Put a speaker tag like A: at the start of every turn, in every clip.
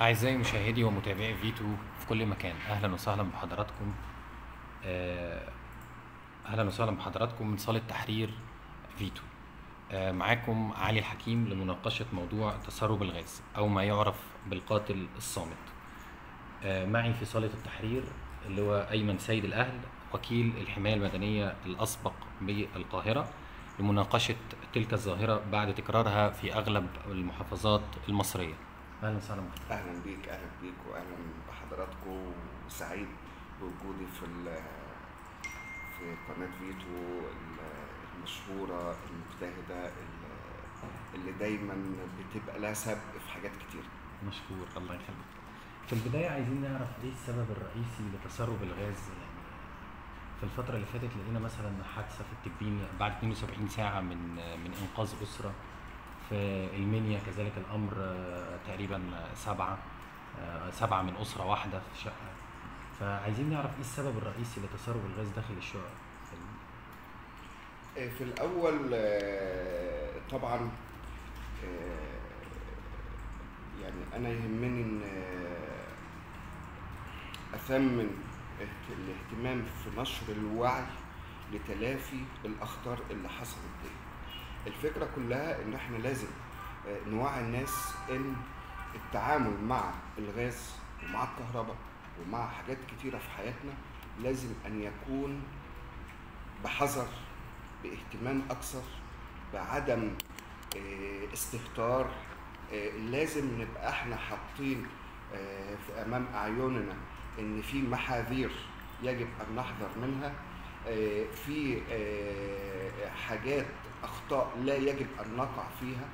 A: أعزائي مشاهدي ومتابعي فيتو في كل مكان أهلا وسهلا بحضراتكم آه، أهلا وسهلا بحضراتكم من صالة تحرير فيتو آه، معاكم علي الحكيم لمناقشة موضوع تسرب الغاز أو ما يعرف بالقاتل الصامت آه، معي في صالة التحرير اللي هو أيمن سيد الأهل وكيل الحماية المدنية الأسبق بالقاهرة لمناقشة تلك الظاهرة بعد تكرارها في أغلب المحافظات المصرية أهلا وسهلا بحضرتك.
B: اهلا بيك اهلا بيك واهلا بحضراتكم وسعيد بوجودي في ال- في قناه فيتو ال- المشهوره المجتهده ال- اللي دايما بتبقى لها سبق في حاجات كتير
A: مشكور الله يخليك في البداية عايزين نعرف ايه السبب الرئيسي لتسرب الغاز يعني في الفترة اللي فاتت لقينا مثلا حادثة في التبين بعد 72 ساعة من من إنقاذ أسرة في المنيا كذلك الأمر آه، تقريبا سبعة آه، سبعة من أسرة واحدة في شقة فعايزين نعرف ايه السبب الرئيسي لتسرب الغاز داخل الشقق
B: آه، في الاول آه، طبعا آه، يعني انا يهمني ان آه، اثمن اهت- الاهتمام في نشر الوعي لتلافي الاخطار اللي حصلت دي الفكره كلها ان احنا لازم آه، نوعي الناس ان التعامل مع الغاز ومع الكهرباء ومع حاجات كتيره في حياتنا لازم ان يكون بحذر باهتمام اكثر بعدم آه، استهتار آه، لازم نبقى احنا حاطين آه، في امام اعيننا ان في محاذير يجب ان نحذر منها آه، في آه، حاجات اخطاء لا يجب ان نقع فيها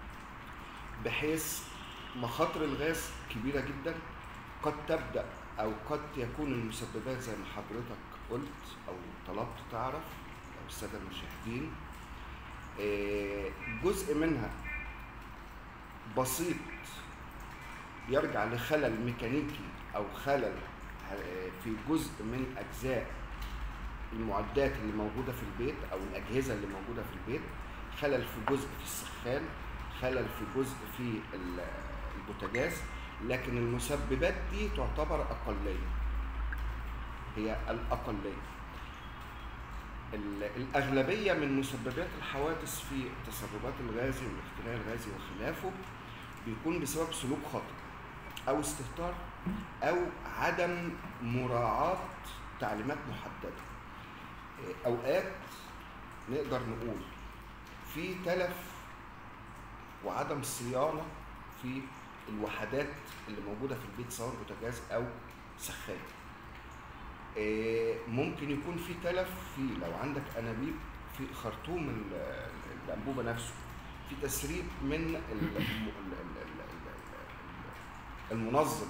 B: بحيث مخاطر الغاز كبيره جدا قد تبدا او قد يكون المسببات زي ما حضرتك قلت او طلبت تعرف او الساده المشاهدين آه، جزء منها بسيط يرجع لخلل ميكانيكي او خلل آه، في جزء من اجزاء المعدات اللي موجوده في البيت او الاجهزه اللي موجوده في البيت خلل في جزء في السخان خلل في جزء في ال- البوتاجاز لكن المسببات دي تعتبر اقليه هي الاقليه ال- الاغلبيه من مسببات الحوادث في التسربات الغازي والاختلاء الغازي وخلافه بيكون بسبب سلوك خاطئ او استهتار او عدم مراعاه تعليمات محدده إيه، اوقات نقدر نقول في تلف وعدم صيانه في الوحدات اللي موجوده في البيت سواء بوتاجاز او سخان إيه، ممكن يكون في تلف في لو عندك انابيب في خرطوم ال- الانبوبه نفسه في تسريب من ال- ال- ال- ال- ال- ال- المنظم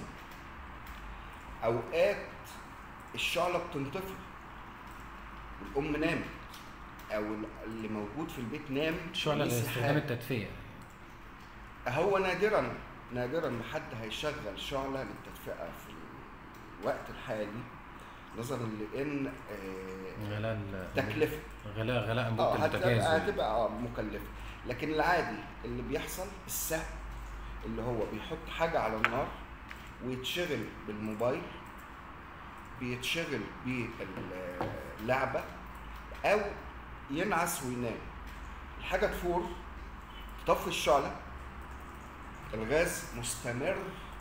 B: اوقات الشعله بتنطفي والام نامت او اللي موجود في البيت نام
A: الشعلة
B: ليه
A: لاستخدام
B: سحاب.
A: التدفئة
B: هو نادرا نادرا ما حد هيشغل شعلة للتدفئة في الوقت الحالي نظرا لان آه،
A: غلاء ال-
B: تكلفة
A: غلاء غلاء
B: اه
A: انبوبة البوتاجاز
B: هتبقى هتبقى اه مكلفة لكن العادي اللي بيحصل السهل اللي هو بيحط حاجة على النار ويتشغل بالموبايل بيتشغل باللعبة أو ينعس وينام الحاجة تفور تطفي الشعلة الغاز مستمر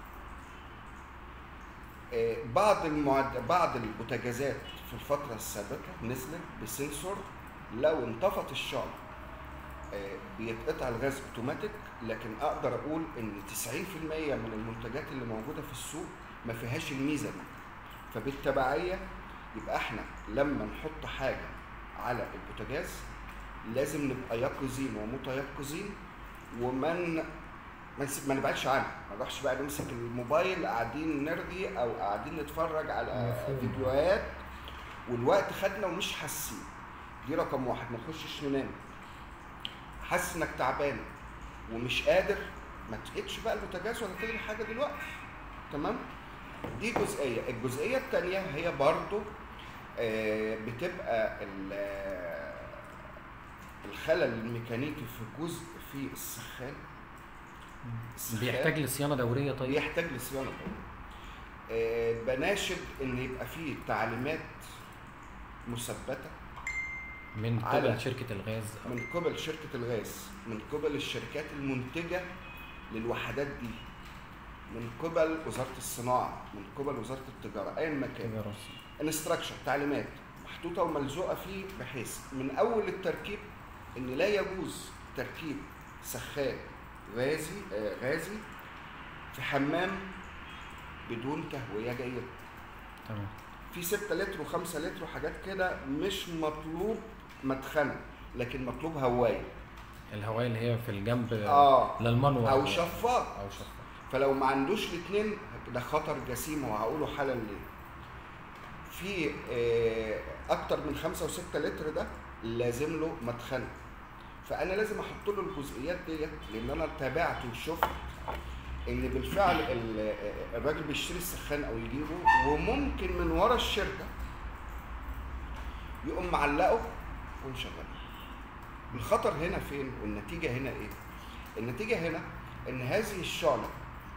B: آه، بعض المعد... بعض البوتاجازات في الفترة السابقة نزلت بسنسور لو انطفت الشعلة آه، بيتقطع الغاز اوتوماتيك لكن اقدر اقول ان 90% من المنتجات اللي موجوده في السوق ما فيهاش الميزه دي فبالتبعيه يبقى احنا لما نحط حاجه على البوتاجاز لازم نبقى يقظين ومتيقظين ومن ما نسيب- ما نبعدش عنه ما نروحش بقى نمسك الموبايل قاعدين نرغي او قاعدين نتفرج على
A: مفهوم.
B: فيديوهات والوقت خدنا ومش حاسين دي رقم واحد ما نخشش ننام حاسس انك تعبان ومش قادر ما تقيدش بقى البوتاجاز ولا تغلي حاجه دلوقتي تمام دي جزئيه الجزئيه الثانيه هي برضو آه، بتبقى ال- آه، الخلل الميكانيكي في جزء في السخان السخان
A: بيحتاج لصيانه دوريه طيب
B: بيحتاج لصيانه طبعا آه، بناشد ان يبقى فيه تعليمات مثبته
A: من
B: على-
A: قبل شركه الغاز أو-
B: من قبل شركه الغاز من قبل الشركات المنتجه للوحدات دي من قبل وزاره الصناعه من قبل وزاره التجاره ايا ما كان
A: تجارة الصين.
B: انستراكشن تعليمات محطوطه وملزوقه فيه بحيث من اول التركيب ان لا يجوز تركيب سخان غازي آه غازي في حمام بدون تهويه جيده
A: تمام
B: في 6 لتر و5 لتر وحاجات كده مش مطلوب مدخنه لكن مطلوب هوايه
A: الهوايه اللي هي في الجنب
B: اه
A: للمنور
B: او شفاط
A: او شفاط
B: فلو ما عندوش الاثنين ده خطر جسيم وهقوله حالا ليه في آه، اكتر من خمسة وستة لتر ده لازم له مدخنه فانا لازم احط له الجزئيات ديت لان انا تابعت وشفت ان بالفعل ال- آه، الراجل بيشتري السخان او يجيبه وممكن من ورا الشركه يقوم معلقه ومشغله الخطر هنا فين والنتيجه هنا ايه النتيجه هنا ان هذه الشعله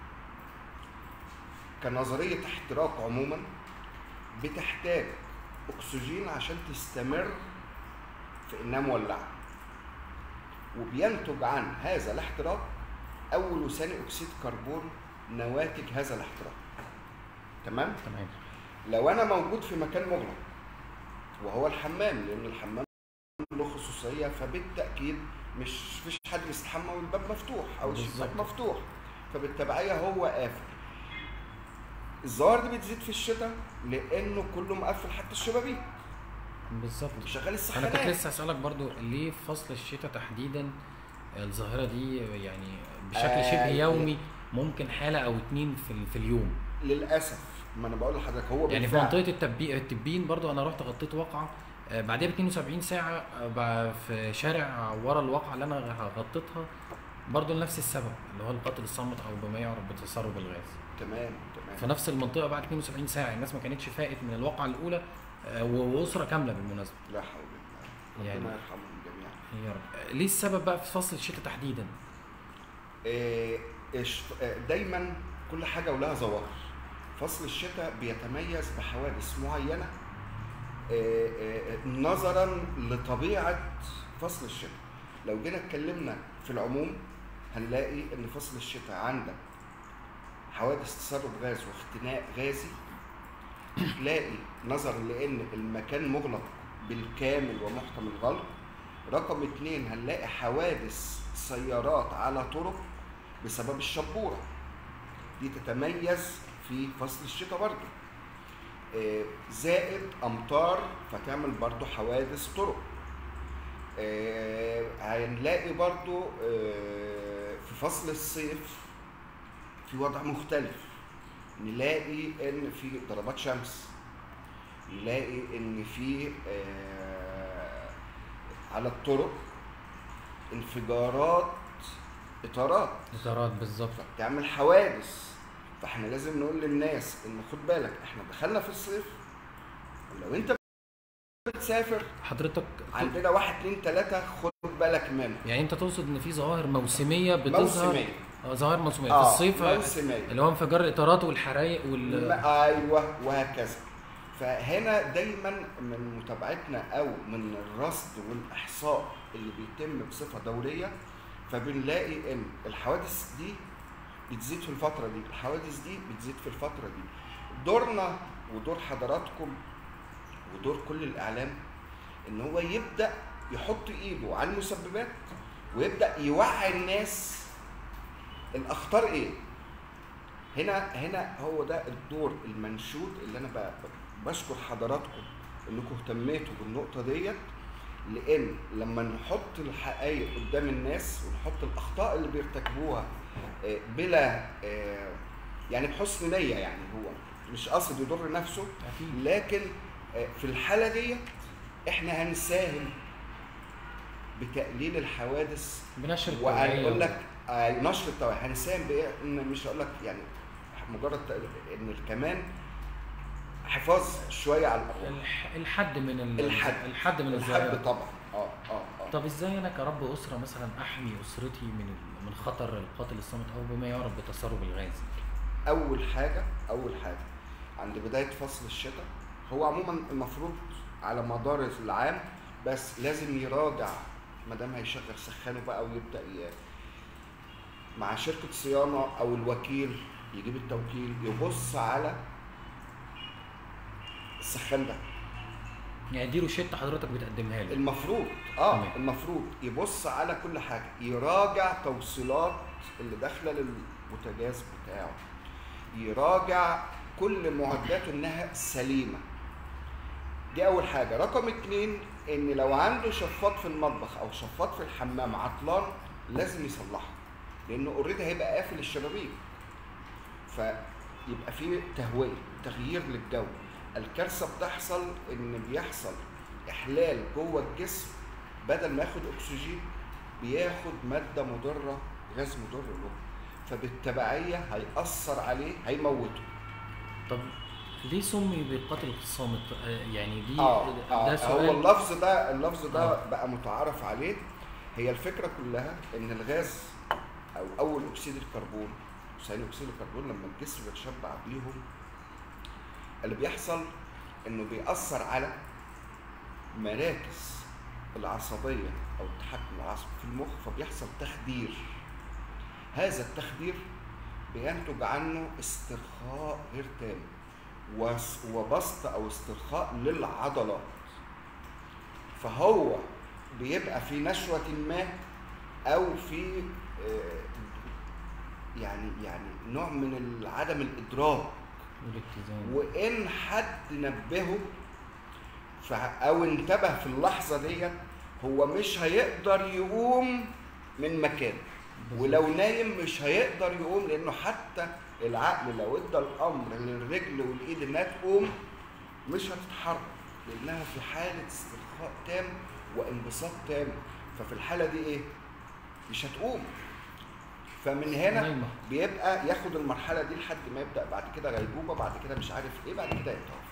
B: كنظريه احتراق عموما بتحتاج اكسجين عشان تستمر في انها مولعه وبينتج عن هذا الاحتراق اول وثاني اكسيد كربون نواتج هذا الاحتراق تمام
A: تمام
B: لو انا موجود في مكان مغلق وهو الحمام لان الحمام له خصوصيه فبالتاكيد مش فيش حد بيستحمى والباب مفتوح او الشباك
A: بالظبط.
B: مفتوح فبالتبعيه هو قافل الظواهر دي بتزيد في الشتاء لانه كله مقفل حتى الشبابيك
A: بالظبط
B: شغال
A: انا
B: السخانات
A: كنت لسه اسالك برضو ليه في فصل الشتاء تحديدا الظاهره دي يعني بشكل
B: آه،
A: شبه يومي ممكن حاله او اتنين في ال- في اليوم
B: للاسف ما انا بقول لحضرتك هو
A: يعني في
B: بالفعل
A: منطقه التبي... التبين برضو انا رحت غطيت واقعه آه، بعدها ب 72 ساعه آه، ب- في شارع ورا الواقعه اللي انا غطيتها برضو لنفس السبب اللي هو القتل الصامت او بما يعرف بتسرب الغاز
B: تمام تمام
A: في نفس المنطقه بعد 72 ساعه الناس ما كانتش فاقت من الواقعه الاولى آه، و- واسره كامله بالمناسبه
B: لا حول الله
A: يعني-
B: ربنا يرحمهم جميعا
A: يا رب آه، ليه السبب بقى في فصل الشتاء تحديدا
B: آه، إيش- آه، دايما كل حاجه ولها ظواهر فصل الشتاء بيتميز بحوادث معينه آه، آه، نظرا لطبيعه فصل الشتاء لو جينا اتكلمنا في العموم هنلاقي ان فصل الشتاء عندك حوادث تسرب غاز واختناق غازي تلاقي نظرا لان المكان مغلق بالكامل ومحكم الغلق رقم اتنين هنلاقي حوادث سيارات على طرق بسبب الشبورة دي تتميز في فصل الشتاء برضو آه، زائد أمطار فتعمل برضو حوادث طرق آه، هنلاقي برضو آه، في فصل الصيف في وضع مختلف نلاقي ان في ضربات شمس نلاقي ان في آه، على الطرق انفجارات اطارات
A: اطارات بالظبط
B: تعمل حوادث فاحنا لازم نقول للناس ان خد بالك احنا دخلنا في الصيف ولو انت بتسافر
A: حضرتك
B: عندنا واحد اتنين تلاته خد بالك منه
A: يعني انت تقصد ان في ظواهر موسميه بتظهر
B: موسمية
A: اه ظواهر موسميه
B: آه،
A: في الصيف آه،
B: موسمية
A: اللي هو انفجار الاطارات والحرايق وال
B: ما- ايوه وهكذا فهنا دايما من متابعتنا او من الرصد والاحصاء اللي بيتم بصفه دوريه فبنلاقي ان الحوادث دي بتزيد في الفتره دي الحوادث دي بتزيد في الفتره دي دورنا ودور حضراتكم ودور كل الاعلام ان هو يبدا يحط ايده على المسببات ويبدا يوعي الناس الاخطار ايه هنا هنا هو ده الدور المنشود اللي انا ب- ب- بشكر حضراتكم انكم اهتميتوا بالنقطه ديت لان لما نحط الحقائق قدام الناس ونحط الاخطاء اللي بيرتكبوها آه، بلا آه، يعني بحسن نيه يعني هو مش قاصد يضر نفسه
A: اكيد
B: لكن آه، في الحاله ديت احنا هنساهم بتقليل الحوادث
A: بنشر التوعية
B: وهقول لك آه، نشر التوعيه هنساهم بايه ان مش هقول لك يعني مجرد ت- ان كمان حفاظ شويه على الارواح
A: الح- الحد من ال...
B: الحد.
A: الحد من
B: الحد
A: الظاهره
B: طبعا اه اه اه
A: طب ازاي انا كرب اسره مثلا احمي اسرتي من ال- من خطر القاتل الصامت او بما يعرف بتسرب الغاز
B: اول حاجه اول حاجه عند بدايه فصل الشتاء هو عموما المفروض على مدار العام بس لازم يراجع ما دام هيشغل سخانه بقى ويبدا ي... مع شركه صيانه او الوكيل يجيب التوكيل يبص على السخان ده
A: يعني دي روشته حضرتك بتقدمها له
B: المفروض اه
A: تمام.
B: المفروض يبص على كل حاجه يراجع توصيلات اللي داخله للبوتاجاز بتاعه يراجع كل معداته انها سليمه دي اول حاجه رقم اتنين ان لو عنده شفاط في المطبخ او شفاط في الحمام عطلان لازم يصلحه لانه اوريدي هيبقى قافل الشبابيك فيبقى في تهويه تغيير للجو الكارثه بتحصل ان بيحصل احلال جوه الجسم بدل ما ياخد اكسجين بياخد ماده مضره غاز مضر له فبالتبعيه هيأثر عليه هيموته
A: طب ليه سمي بالقاتل الصامت آه، يعني دي
B: اه,
A: ده
B: آه هو
A: سؤال
B: اللفظ ده اللفظ ده
A: آه.
B: بقى متعارف عليه هي الفكره كلها ان الغاز او اول اكسيد الكربون ثاني اكسيد الكربون لما الجسم بيتشبع بيهم اللي بيحصل انه بيأثر على مراكز العصبيه او التحكم العصبي في المخ فبيحصل تخدير هذا التخدير بينتج عنه استرخاء غير تام وس- وبسط او استرخاء للعضلات فهو بيبقى في نشوة ما او في آه، يعني يعني نوع من عدم الادراك
A: والاتزان
B: وان حد نبهه ف- او انتبه في اللحظه ديت هو مش هيقدر يقوم من مكانه ولو نايم مش هيقدر يقوم لانه حتى العقل لو ادى الامر للرجل والايد انها تقوم مش هتتحرك لانها في حاله استرخاء تام وانبساط تام ففي الحاله دي ايه مش هتقوم فمن هنا
A: نايمة.
B: بيبقى ياخد المرحله دي لحد ما يبدا بعد كده غيبوبه بعد كده مش عارف ايه بعد كده يتوفى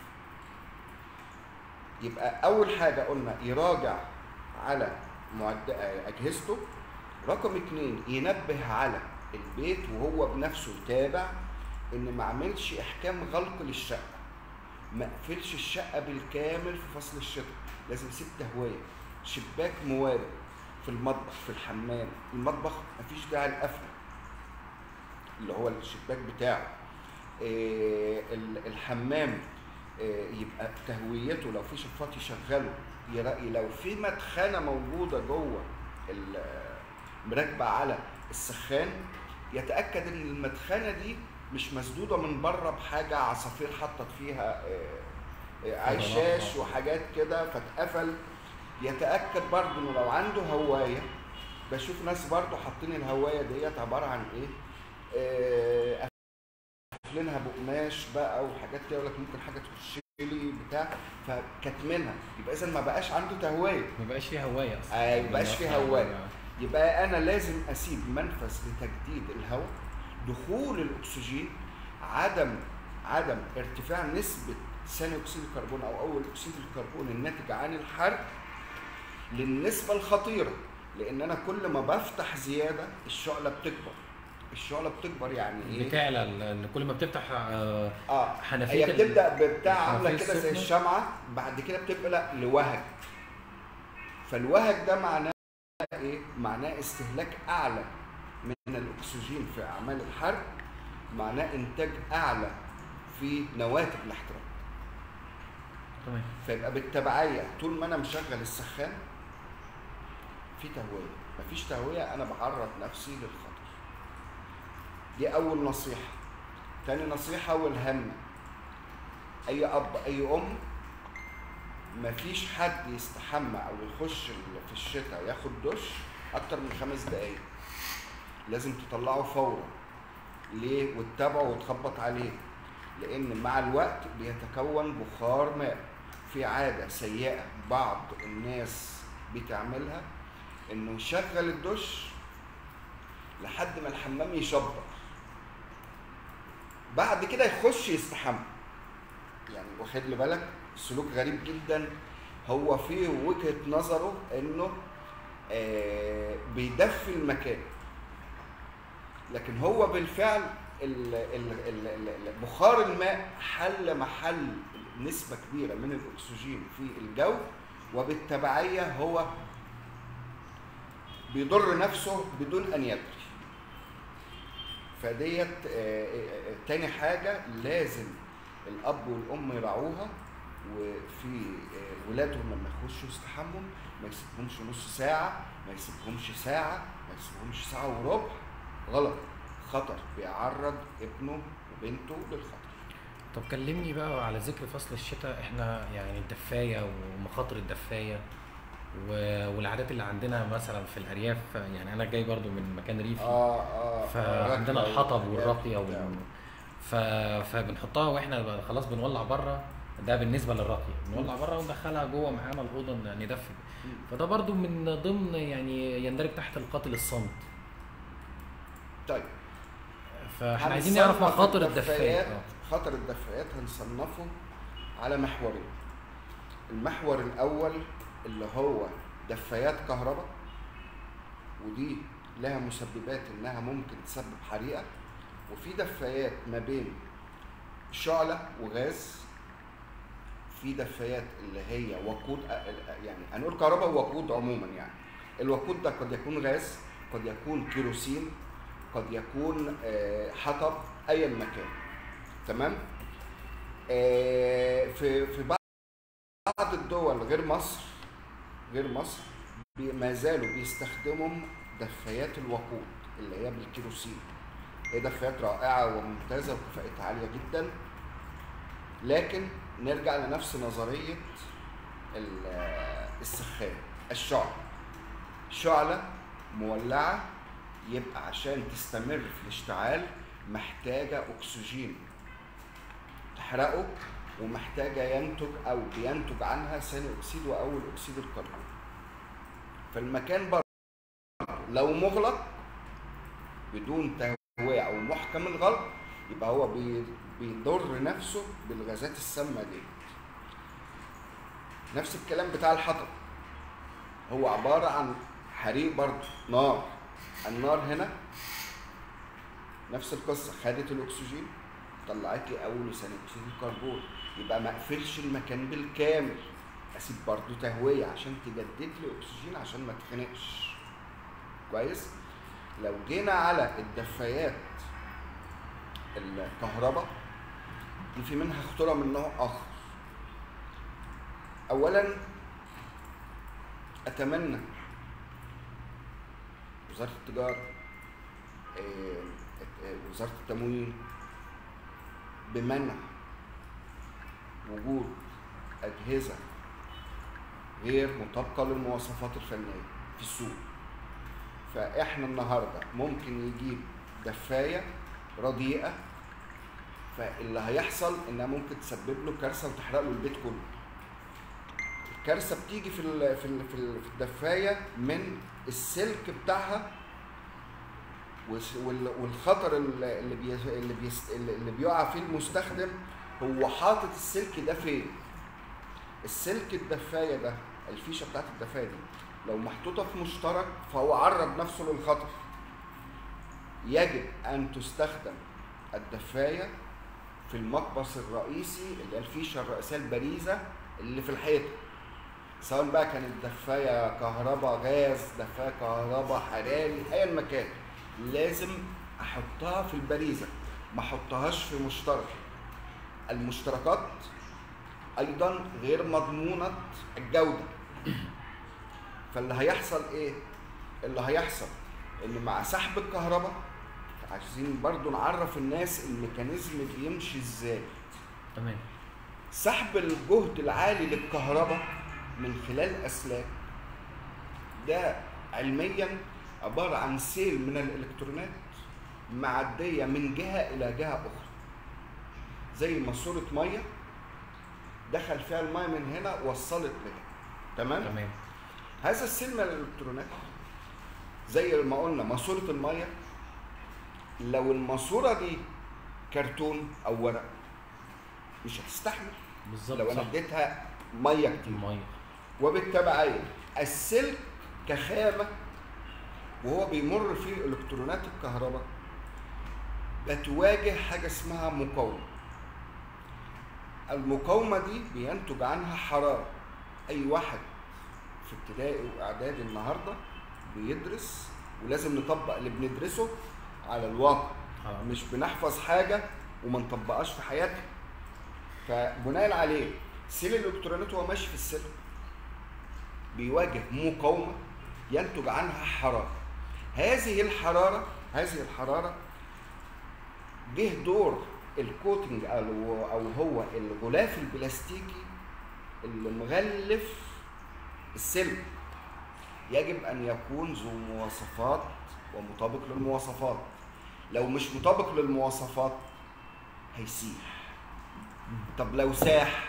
B: يبقى اول حاجه قلنا يراجع على معد... اجهزته رقم اتنين ينبه على البيت وهو بنفسه يتابع ان ما عملش احكام غلق للشقه ما اقفلش الشقه بالكامل في فصل الشتاء لازم يسيب تهويه شباك موارد في المطبخ في الحمام المطبخ مفيش داعي لقفله اللي هو الشباك بتاعه إيه ال- الحمام إيه يبقى تهويته لو في شفاط يشغله يرا- لو في مدخنه موجوده جوه ال- مركبه على السخان يتاكد ان المدخنه دي مش مسدوده من بره بحاجه عصافير حطت فيها إيه، إيه، عشاش وحاجات كده فاتقفل يتاكد برضه انه لو عنده هوايه بشوف ناس برضه حاطين الهوايه ديت عباره عن ايه آه، قافلينها بقماش بقى وحاجات كده يقول لك ممكن حاجه تخش لي بتاع فكاتمينها يبقى اذا ما بقاش عنده تهويه
A: ما بقاش فيه هوايه اصلا
B: آه، ما بقاش فيه هواية. يبقى انا لازم اسيب منفذ لتجديد الهواء دخول الاكسجين عدم عدم ارتفاع نسبه ثاني اكسيد الكربون او اول اكسيد الكربون الناتج عن الحرق للنسبه الخطيره لان انا كل ما بفتح زياده الشعله بتكبر الشعله بتكبر يعني ايه
A: بتعلى ال- ال- كل ما بتفتح آه،
B: اه
A: حنفية
B: هي
A: ال-
B: بتبدا ببتاع عامله
A: الحنفية
B: كده زي
A: السخنة.
B: الشمعه بعد كده بتقلق لوهج فالوهج ده معناه ايه معناه استهلاك اعلى من الاكسجين في اعمال الحرق معناه انتاج اعلى في نواتج الاحتراق
A: تمام
B: فيبقى بالتبعيه طول ما انا مشغل السخان في تهويه مفيش تهويه انا بعرض نفسي للخطر دي اول نصيحه تاني نصيحه والهم اي اب اي ام مفيش حد يستحمى او يخش ال- في الشتاء ياخد دش اكتر من خمس دقايق لازم تطلعه فورا ليه وتتابعه وتخبط عليه لان مع الوقت بيتكون بخار ماء في عاده سيئه بعض الناس بتعملها انه يشغل الدش لحد ما الحمام يشبر بعد كده يخش يستحمى يعني واخد لي بالك سلوك غريب جدا هو في وجهه نظره انه آه، بيدفي المكان لكن هو بالفعل ال- ال- ال- ال- بخار الماء حل محل نسبة كبيرة من الأكسجين في الجو وبالتبعية هو بيضر نفسه بدون أن يدري فديت آه، آه، آه، تاني حاجة لازم الأب والأم يراعوها وفي آه، ولادهم لما يخشوا يستحموا ما يسيبهمش نص ساعة ما يسيبهمش ساعة ما يسيبهمش ساعة وربع غلط خطر بيعرض ابنه وبنته للخطر
A: طب كلمني بقى على ذكر فصل الشتاء احنا يعني الدفايه ومخاطر الدفايه و- والعادات اللي عندنا مثلا في الارياف يعني انا جاي برضو من مكان ريفي
B: اه اه
A: فعندنا
B: الركنة
A: الحطب
B: والحاجات
A: والراقيه
B: وبتاع.
A: وال... ف... فبنحطها واحنا بقى خلاص بنولع بره ده بالنسبه للراقيه بنولع بره وندخلها جوه معانا الاوضه ن- ندفي فده برضو من ضمن يعني يندرج تحت القاتل الصامت
B: طيب
A: فاحنا عايزين نعرف
B: هنصنف
A: مخاطر
B: الدفايات-
A: الدفايه
B: خطر الدفايات هنصنفه على محورين المحور الاول اللي هو دفايات كهرباء ودي لها مسببات انها ممكن تسبب حريقه وفي دفايات ما بين شعله وغاز في دفايات اللي هي وقود يعني هنقول كهرباء ووقود عموما يعني الوقود ده قد يكون غاز قد يكون كيروسين قد يكون آه، حطب ايا مكان تمام آه، في في بعض الدول غير مصر غير مصر بي- ما زالوا بيستخدموا دفايات الوقود اللي هي بالكيروسين هي دفايات رائعه وممتازه وكفاءتها عاليه جدا لكن نرجع لنفس نظريه ال- آه، السخان الشعله شعله مولعه يبقى عشان تستمر في الاشتعال محتاجه اكسجين تحرقه ومحتاجه ينتج او بينتج عنها ثاني اكسيد واول اكسيد الكربون فالمكان برضه لو مغلق بدون تهويه او محكم الغلق يبقى هو بي- بيضر نفسه بالغازات السامه دي نفس الكلام بتاع الحطب هو عباره عن حريق برضه نار النار هنا نفس القصه خدت الاكسجين طلعت لي اول وثاني اكسيد الكربون يبقى ما اقفلش المكان بالكامل اسيب برضه تهويه عشان تجدد لي اكسجين عشان ما اتخنقش كويس لو جينا على الدفايات الكهرباء دي في منها خطوره من نوع اخر اولا اتمنى وزاره التجاره آه، آه، وزاره التموين بمنع وجود اجهزه غير مطابقه للمواصفات الفنيه في السوق فاحنا النهارده ممكن يجيب دفايه رديئه فاللي هيحصل انها ممكن تسبب له كارثه وتحرق له البيت كله الكارثه بتيجي في ال في ال في ال- في الدفايه من السلك بتاعها والس- وال- والخطر اللي اللي بي اللي, بيس اللي اللي بيقع فيه المستخدم هو حاطط السلك ده فين السلك الدفايه ده الفيشه بتاعت الدفايه دي لو محطوطه في مشترك فهو عرض نفسه للخطر يجب ان تستخدم الدفايه في المقبس الرئيسي اللي هي الفيشه الرئيسيه البريزه اللي في الحيطه سواء بقى كانت دفايه كهرباء غاز دفايه كهرباء حراري ايا مكان لازم احطها في البريزه ما احطهاش في مشترك المشتركات ايضا غير مضمونه الجوده فاللي هيحصل ايه اللي هيحصل ان مع سحب الكهرباء عايزين برضو نعرف الناس الميكانيزم بيمشي ازاي
A: تمام
B: سحب الجهد العالي للكهرباء من خلال اسلاك ده علميا عباره عن سيل من الالكترونات معديه من جهه الى جهه اخرى زي ماسوره ميه دخل فيها الميه من هنا وصلت لهنا تمام
A: تمام
B: هذا السيل من الالكترونات زي ما قلنا ماسوره الميه لو الماسوره دي كرتون او ورق مش هتستحمل
A: بالظبط
B: لو انا
A: صح
B: اديتها ميه كتير
A: الميه
B: وبالتبعيه السلك كخامه وهو بيمر في الكترونات الكهرباء بتواجه حاجه اسمها مقاومه المقاومه دي بينتج عنها حراره اي واحد في ابتدائي واعدادي النهارده بيدرس ولازم نطبق اللي بندرسه على الواقع
A: آه.
B: مش بنحفظ حاجه وما نطبقهاش في حياتنا فبناء عليه سيل الالكترونات وهو ماشي في السلك بيواجه مقاومه ينتج عنها حراره هذه الحراره هذه الحراره جه دور الكوتنج او او هو الغلاف البلاستيكي اللي مغلف السلك يجب ان يكون ذو مواصفات ومطابق للمواصفات لو مش مطابق للمواصفات هيسيح طب لو ساح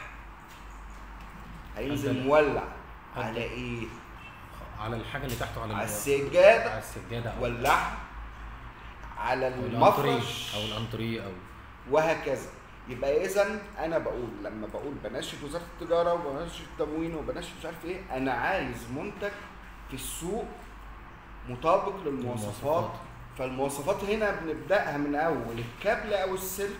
B: هينزل
A: هدل.
B: مولع
A: هدل.
B: على ايه
A: على الحاجه اللي تحته على
B: على
A: ال-
B: السجاده
A: على السجاده او
B: ولعها على
A: أو الأنتريه
B: المفرش
A: او الانتريه او
B: وهكذا يبقى اذا انا بقول لما بقول بناشد وزاره التجاره وبناشد التموين وبناشد مش عارف ايه انا عايز منتج في السوق مطابق للمواصفات
A: المواصفات.
B: فالمواصفات هنا بنبداها من اول الكابل او السلك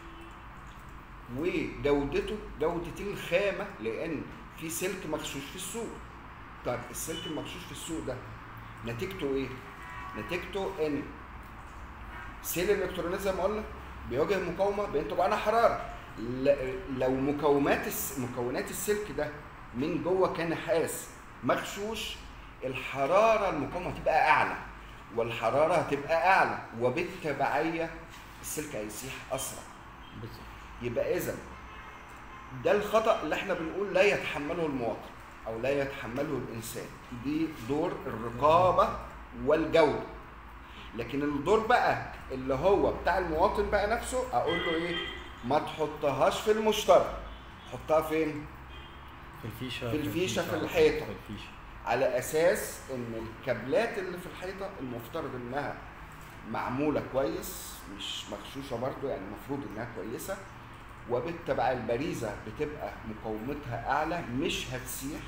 B: وجودته جوده الخامه لان في سلك مغشوش في السوق طيب السلك المغشوش في السوق ده نتيجته ايه نتيجته ان سيل الالكترونات زي ما قلنا بيواجه مقاومه بينتج عنها حراره ل- لو مكونات الس- مكونات السلك ده من جوه كان نحاس مغشوش الحراره المقاومه هتبقى اعلى والحراره هتبقى اعلى وبالتبعيه السلك هيسيح اسرع
A: بالظبط.
B: يبقى اذا ده الخطا اللي احنا بنقول لا يتحمله المواطن او لا يتحمله الانسان دي دور الرقابه والجوده لكن الدور بقى اللي هو بتاع المواطن بقى نفسه اقول له ايه ما تحطهاش في المشترك حطها فين
A: في الفيشه
B: في الفيشة، في
A: أو
B: الحيطة.
A: في الفيشه
B: على اساس ان الكابلات اللي في الحيطه المفترض انها معموله كويس مش مغشوشه برضو يعني المفروض انها كويسه وبالتبع البريزه بتبقى مقاومتها اعلى مش هتسيح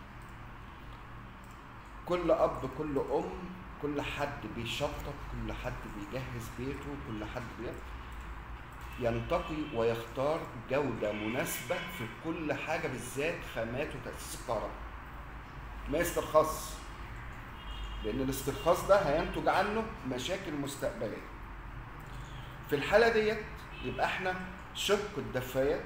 B: كل اب كل ام كل حد بيشطب كل حد بيجهز بيته كل حد بي... ينتقي ويختار جوده مناسبه في كل حاجه بالذات خامات وتاسيس الكهرباء ما يسترخص لان الاسترخاص ده هينتج عنه مشاكل مستقبليه في الحاله ديت يبقى احنا شق الدفايات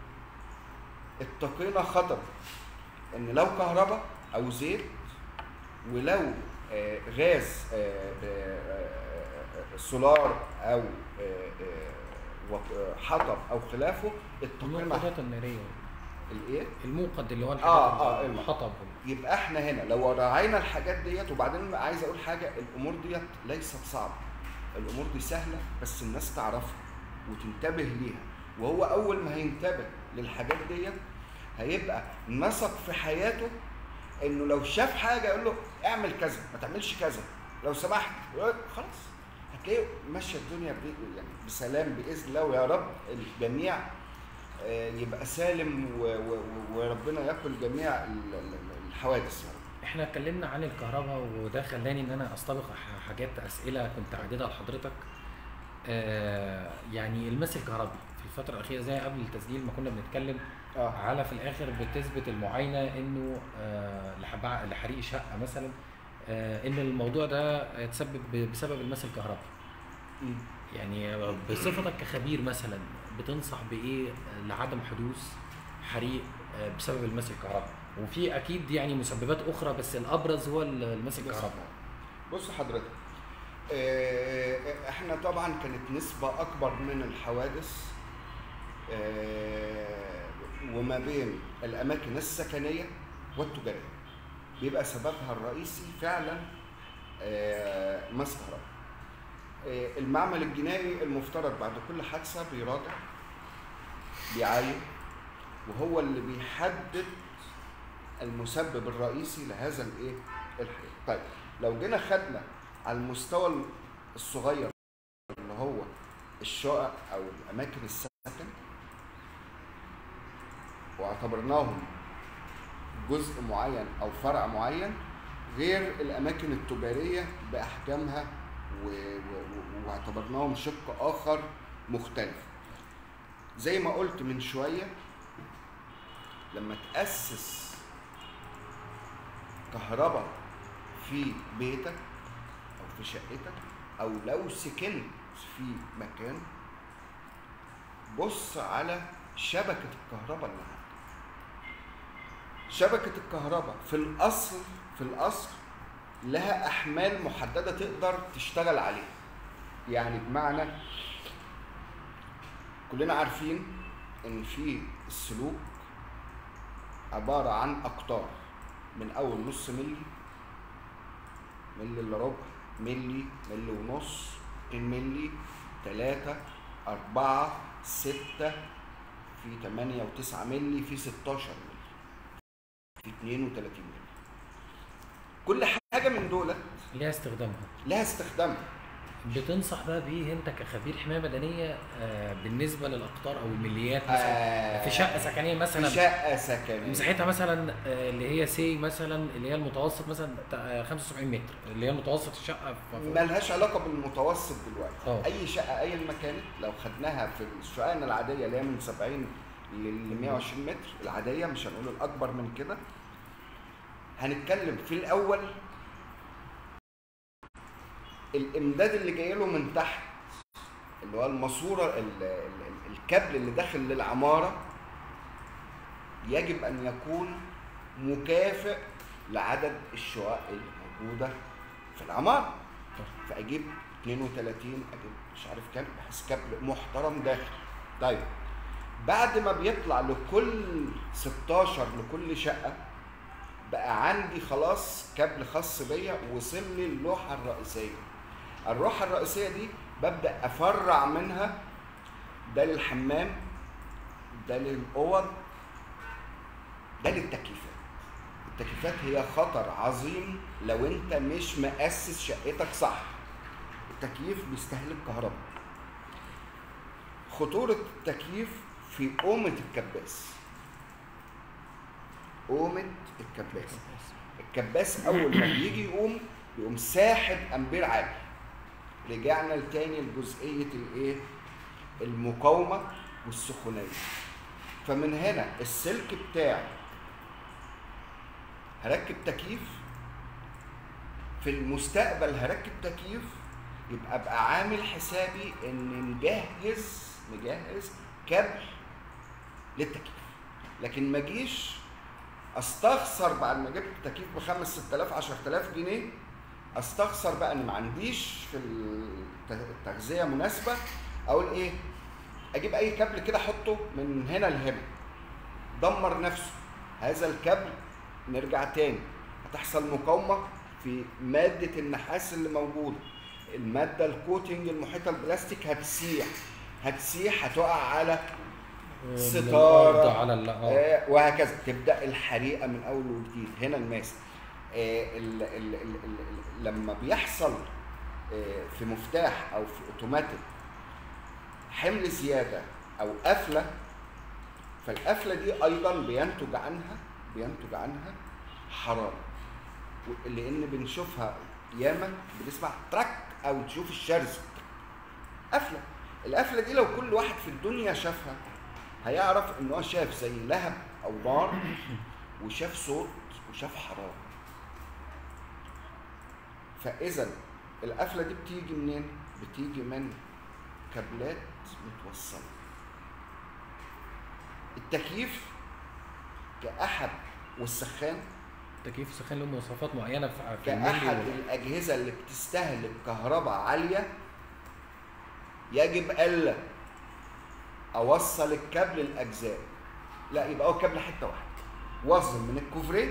B: اتقينا خطر ان لو كهرباء او زيت ولو آه، غاز آه، آه، آه، سولار او آه، آه، وط- آه، حطب او خلافه اتقينا
A: الموقدات الناريه
B: الايه
A: الموقد اللي هو
B: آه،
A: الحاجات
B: آه،
A: اللي- الحطب
B: يبقى احنا هنا لو راعينا الحاجات ديت وبعدين عايز اقول حاجه الامور ديت ليست صعبه الامور دي سهله بس الناس تعرفها وتنتبه ليها وهو اول ما هينتبه للحاجات ديت هيبقى نثق في حياته انه لو شاف حاجه يقول له اعمل كذا ما تعملش كذا لو سمحت يقول خلاص هتلاقيه ماشيه الدنيا ب- يعني بسلام باذن الله ويا رب الجميع آه، يبقى سالم و- و- و- وربنا ياكل جميع ال- ال- الحوادث يعني.
A: احنا اتكلمنا عن الكهرباء وده خلاني ان انا استبق ح- حاجات اسئله كنت عديدها لحضرتك آه يعني المس الكهربي في الفتره الاخيره زي قبل التسجيل ما كنا بنتكلم
B: اه
A: على في الاخر بتثبت المعاينه انه آه لحبع- لحريق شقه مثلا آه ان الموضوع ده يتسبب ب- بسبب المس الكهربي
B: مم.
A: يعني بصفتك كخبير مثلا بتنصح بايه لعدم حدوث حريق آه، بسبب المس الكهربي وفي اكيد يعني مسببات اخرى بس الابرز هو المس الكهربي
B: بص حضرتك آه، احنا طبعا كانت نسبة أكبر من الحوادث آه، وما بين الأماكن السكنية والتجارية بيبقى سببها الرئيسي فعلا آه، مس كهرباء آه، المعمل الجنائي المفترض بعد كل حادثة بيراجع بيعاين وهو اللي بيحدد المسبب الرئيسي لهذا الايه الحريق طيب لو جينا خدنا على المستوى الصغير اللي هو الشقق او الاماكن السكن واعتبرناهم جزء معين او فرع معين غير الاماكن التجاريه باحجامها و- و- و- واعتبرناهم شق اخر مختلف زي ما قلت من شويه لما تاسس كهرباء في بيتك او في شقتك او لو سكنت في مكان بص على شبكه الكهرباء اللي عندك شبكه الكهرباء في الاصل في الاصل لها احمال محدده تقدر تشتغل عليها يعني بمعنى كلنا عارفين ان في السلوك عباره عن اقطار من اول نص ملي ملي الا ربع ملي ملي ونص 2 ملي 3 4 6 في 8 و9 ملي في 16 ملي في 32 ملي كل حاجه من دولت
A: ليها استخدامها
B: لها استخدامها
A: بتنصح بقى بيه انت كخبير حمايه مدنيه آه، بالنسبه للاقطار او المليات مثلا
B: آه،
A: في شقه سكنيه مثلا
B: في شقه سكنيه
A: مساحتها مثلا آه، اللي هي سي مثلا اللي هي المتوسط مثلا بتاع، آه، 75 متر اللي هي متوسط الشقه في في-
B: ملهاش علاقه بالمتوسط دلوقتي
A: اه.
B: اي شقه ايا ما كانت لو خدناها في الشقق العاديه اللي هي من 70 ل 120 متر العاديه مش هنقول الاكبر من كده هنتكلم في الاول الامداد اللي جاي له من تحت اللي هو الماسوره ال- ال- الكابل اللي داخل للعماره يجب ان يكون مكافئ لعدد الشقق الموجوده في العماره فاجيب 32 اجيب مش عارف كام بحيث كابل محترم داخل طيب بعد ما بيطلع لكل 16 لكل شقه بقى عندي خلاص كابل خاص بيا وصل لي اللوحه الرئيسيه اللوحه الرئيسيه دي ببدا افرع منها ده للحمام ده للاوض ده للتكييفات التكييفات هي خطر عظيم لو انت مش مؤسس شقتك صح التكييف بيستهلك كهرباء خطورة التكييف في قومة الكباس قومة الكباس الكباس أول ما بيجي يقوم يقوم ساحب أمبير عالي رجعنا لتاني لجزئية الإيه؟ المقاومة والسخونية فمن هنا السلك بتاعي هركب تكييف في المستقبل هركب تكييف يبقى ابقى عامل حسابي ان مجهز مجهز كابل للتكييف لكن ما اجيش استخسر بعد ما جبت التكييف ب 5 6000 10000 جنيه استخسر بقى ان ما عنديش في الت- التغذيه مناسبه اقول ايه اجيب اي كابل كده احطه من هنا لهنا دمر نفسه هذا الكابل نرجع تاني هتحصل مقاومه في ماده النحاس اللي موجوده الماده الكوتنج المحيطه البلاستيك هتسيح هتسيح هتقع على ستارة.
A: الأرض على ال- اه
B: آه، وهكذا تبدا الحريقه من اول وجديد هنا الماس آه، ال- ال- ال- ال- ال- لما بيحصل آه، في مفتاح او في اوتوماتيك حمل زياده او قفله فالقفله دي ايضا بينتج عنها بينتج عنها حراره و- لان بنشوفها ياما بنسمع تراك او تشوف الشرز قفله القفله دي لو كل واحد في الدنيا شافها هيعرف ان هو شاف زي لهب او نار وشاف صوت وشاف حراره فاذا القفله دي بتيجي منين بتيجي من كابلات متوصله التكييف كاحد والسخان
A: التكييف سخان له مواصفات معينه في في
B: كأحد
A: الملي
B: الأجهزة اللي بتستهلك كهرباء عالية يجب ألا أوصل الكابل الأجزاء لا يبقى هو كابل حتة واحدة وصل من الكوفريه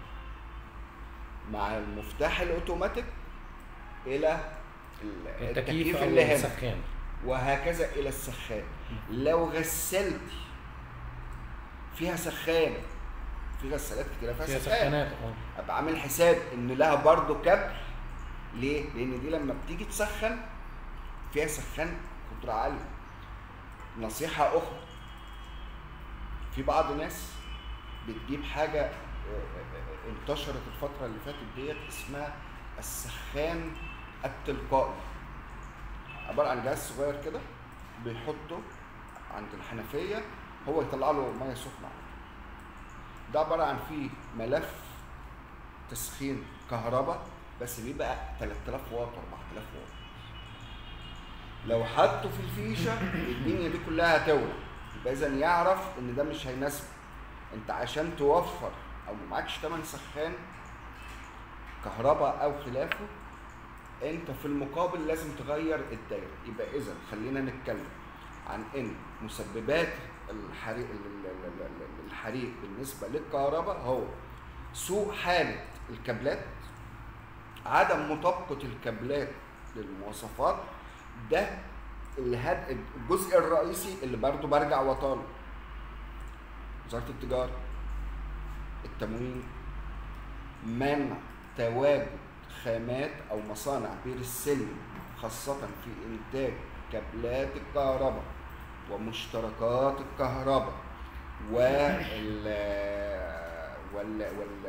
B: مع المفتاح الأوتوماتيك إلى ال-
A: التكييف او
B: اللي هنا
A: السخان
B: وهكذا الى السخان لو غسلتي فيها سخان في غسالات كتير فيها,
A: فيها
B: سخان
A: سخانات اه
B: ابقى عامل حساب ان لها برضو كابل ليه؟ لان دي لما بتيجي تسخن فيها سخان قدرة عالية نصيحة أخرى في بعض الناس بتجيب حاجة آه، آه، انتشرت الفتره اللي فاتت ديت اسمها السخان التلقائي عباره عن جهاز صغير كده بيحطه عند الحنفيه هو يطلع له ميه سخنه على طول. ده عباره عن فيه ملف تسخين كهرباء بس بيبقى 3000 واط و4000 واط لو حطه في الفيشه الدنيا دي كلها هتولع يبقى اذا يعرف ان ده مش هيناسبه انت عشان توفر او معكش تمن سخان كهرباء او خلافه انت في المقابل لازم تغير الدايره يبقى اذا خلينا نتكلم عن ان مسببات الحريق ال- ال- ال- ال- الحريق بالنسبه للكهرباء هو سوء حاله الكابلات عدم مطابقه الكابلات للمواصفات ده الهد... الجزء الرئيسي اللي برضه برجع وطالب وزاره التجاره التموين منع تواجد خامات او مصانع بير السلم خاصه في انتاج كابلات الكهرباء ومشتركات الكهرباء وال وال وال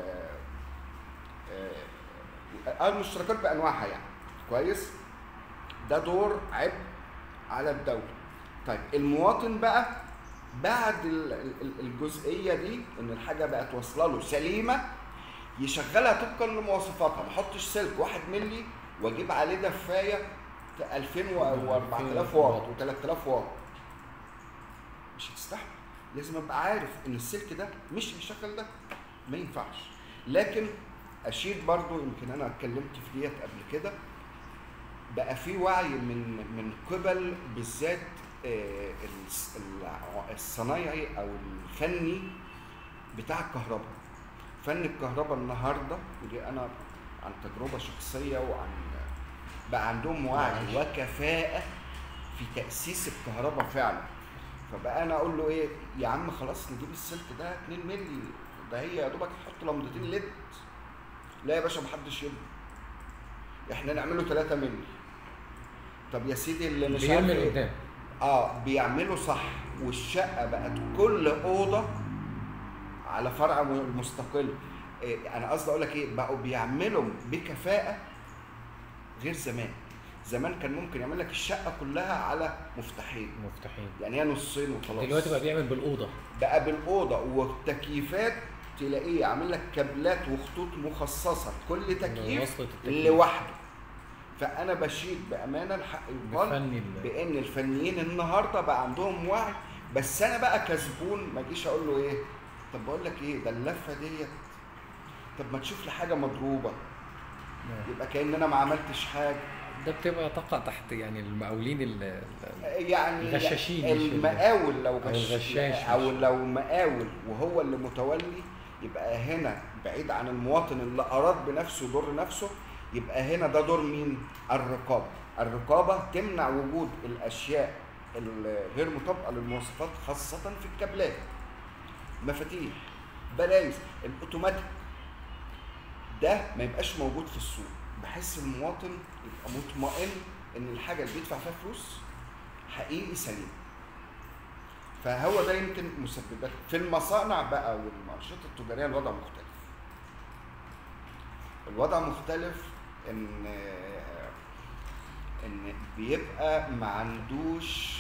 B: آه، المشتركات بانواعها يعني كويس ده دور عبء على الدوله طيب المواطن بقى بعد ال- ال- الجزئيه دي ان الحاجه بقت واصله له سليمه يشغلها طبقا لمواصفاتها ما احطش سلك 1 مللي واجيب عليه دفايه 2000 و 4000 واط و 3000 واط مش هتستحمل لازم ابقى عارف ان السلك ده مش هيشغل ده ما ينفعش لكن اشير برضو يمكن انا اتكلمت في ديت قبل كده بقى في وعي من من قبل بالذات آه، الس- الع- الصنايعي او الفني بتاع الكهرباء فن الكهرباء النهارده ودي انا عن تجربه شخصيه وعن بقى عندهم وعي
A: معلش.
B: وكفاءه في تاسيس الكهرباء فعلا فبقى انا اقول له ايه يا عم خلاص نجيب السلك ده 2 مللي ده هي يا دوبك تحط لمضتين ليد لا يا باشا محدش يبني احنا نعمله 3 مللي طب يا سيدي اللي مش عارف
A: بيرمي
B: إيه.
A: لقدام
B: اه بيعملوا صح والشقه بقت كل اوضه على فرع م- مستقل إيه انا قصدي اقول لك ايه بقوا بيعملوا بكفاءه غير زمان زمان كان ممكن يعمل لك الشقه كلها على مفتاحين
A: مفتاحين
B: يعني هي نصين وخلاص
A: دلوقتي بقى بيعمل بالاوضه
B: بقى بالاوضه والتكييفات تلاقيه عامل لك كابلات وخطوط مخصصه كل تكييف
A: وصلة التكييف.
B: لوحده فانا بشيد بامانه الحق يقال
A: بفني ال-
B: بان الفنيين النهارده بقى عندهم وعي بس انا بقى كزبون ما اجيش اقول له ايه طب بقول لك ايه ده اللفه ديت طب ما تشوف لي حاجه مضروبه يبقى كان انا ما عملتش حاجه
A: ده بتبقى تقع تحت يعني المقاولين ال- ال-
B: يعني
A: الغشاشين مش ال-
B: المقاول لو
A: أو
B: غش
A: الغشاش
B: او
A: مش-
B: لو مقاول وهو اللي متولي يبقى هنا بعيد عن المواطن اللي اراد بنفسه يضر نفسه يبقى هنا ده دور مين؟ الرقابه الرقابه تمنع وجود الاشياء الغير مطابقه للمواصفات خاصه في الكابلات مفاتيح بلايز الاوتوماتيك ده ما يبقاش موجود في السوق بحس المواطن يبقى مطمئن ان الحاجه اللي بيدفع فيها فلوس حقيقي سليم فهو ده يمكن مسببات في المصانع بقى والمنشطه التجاريه الوضع مختلف الوضع مختلف ان ان بيبقى ما عندوش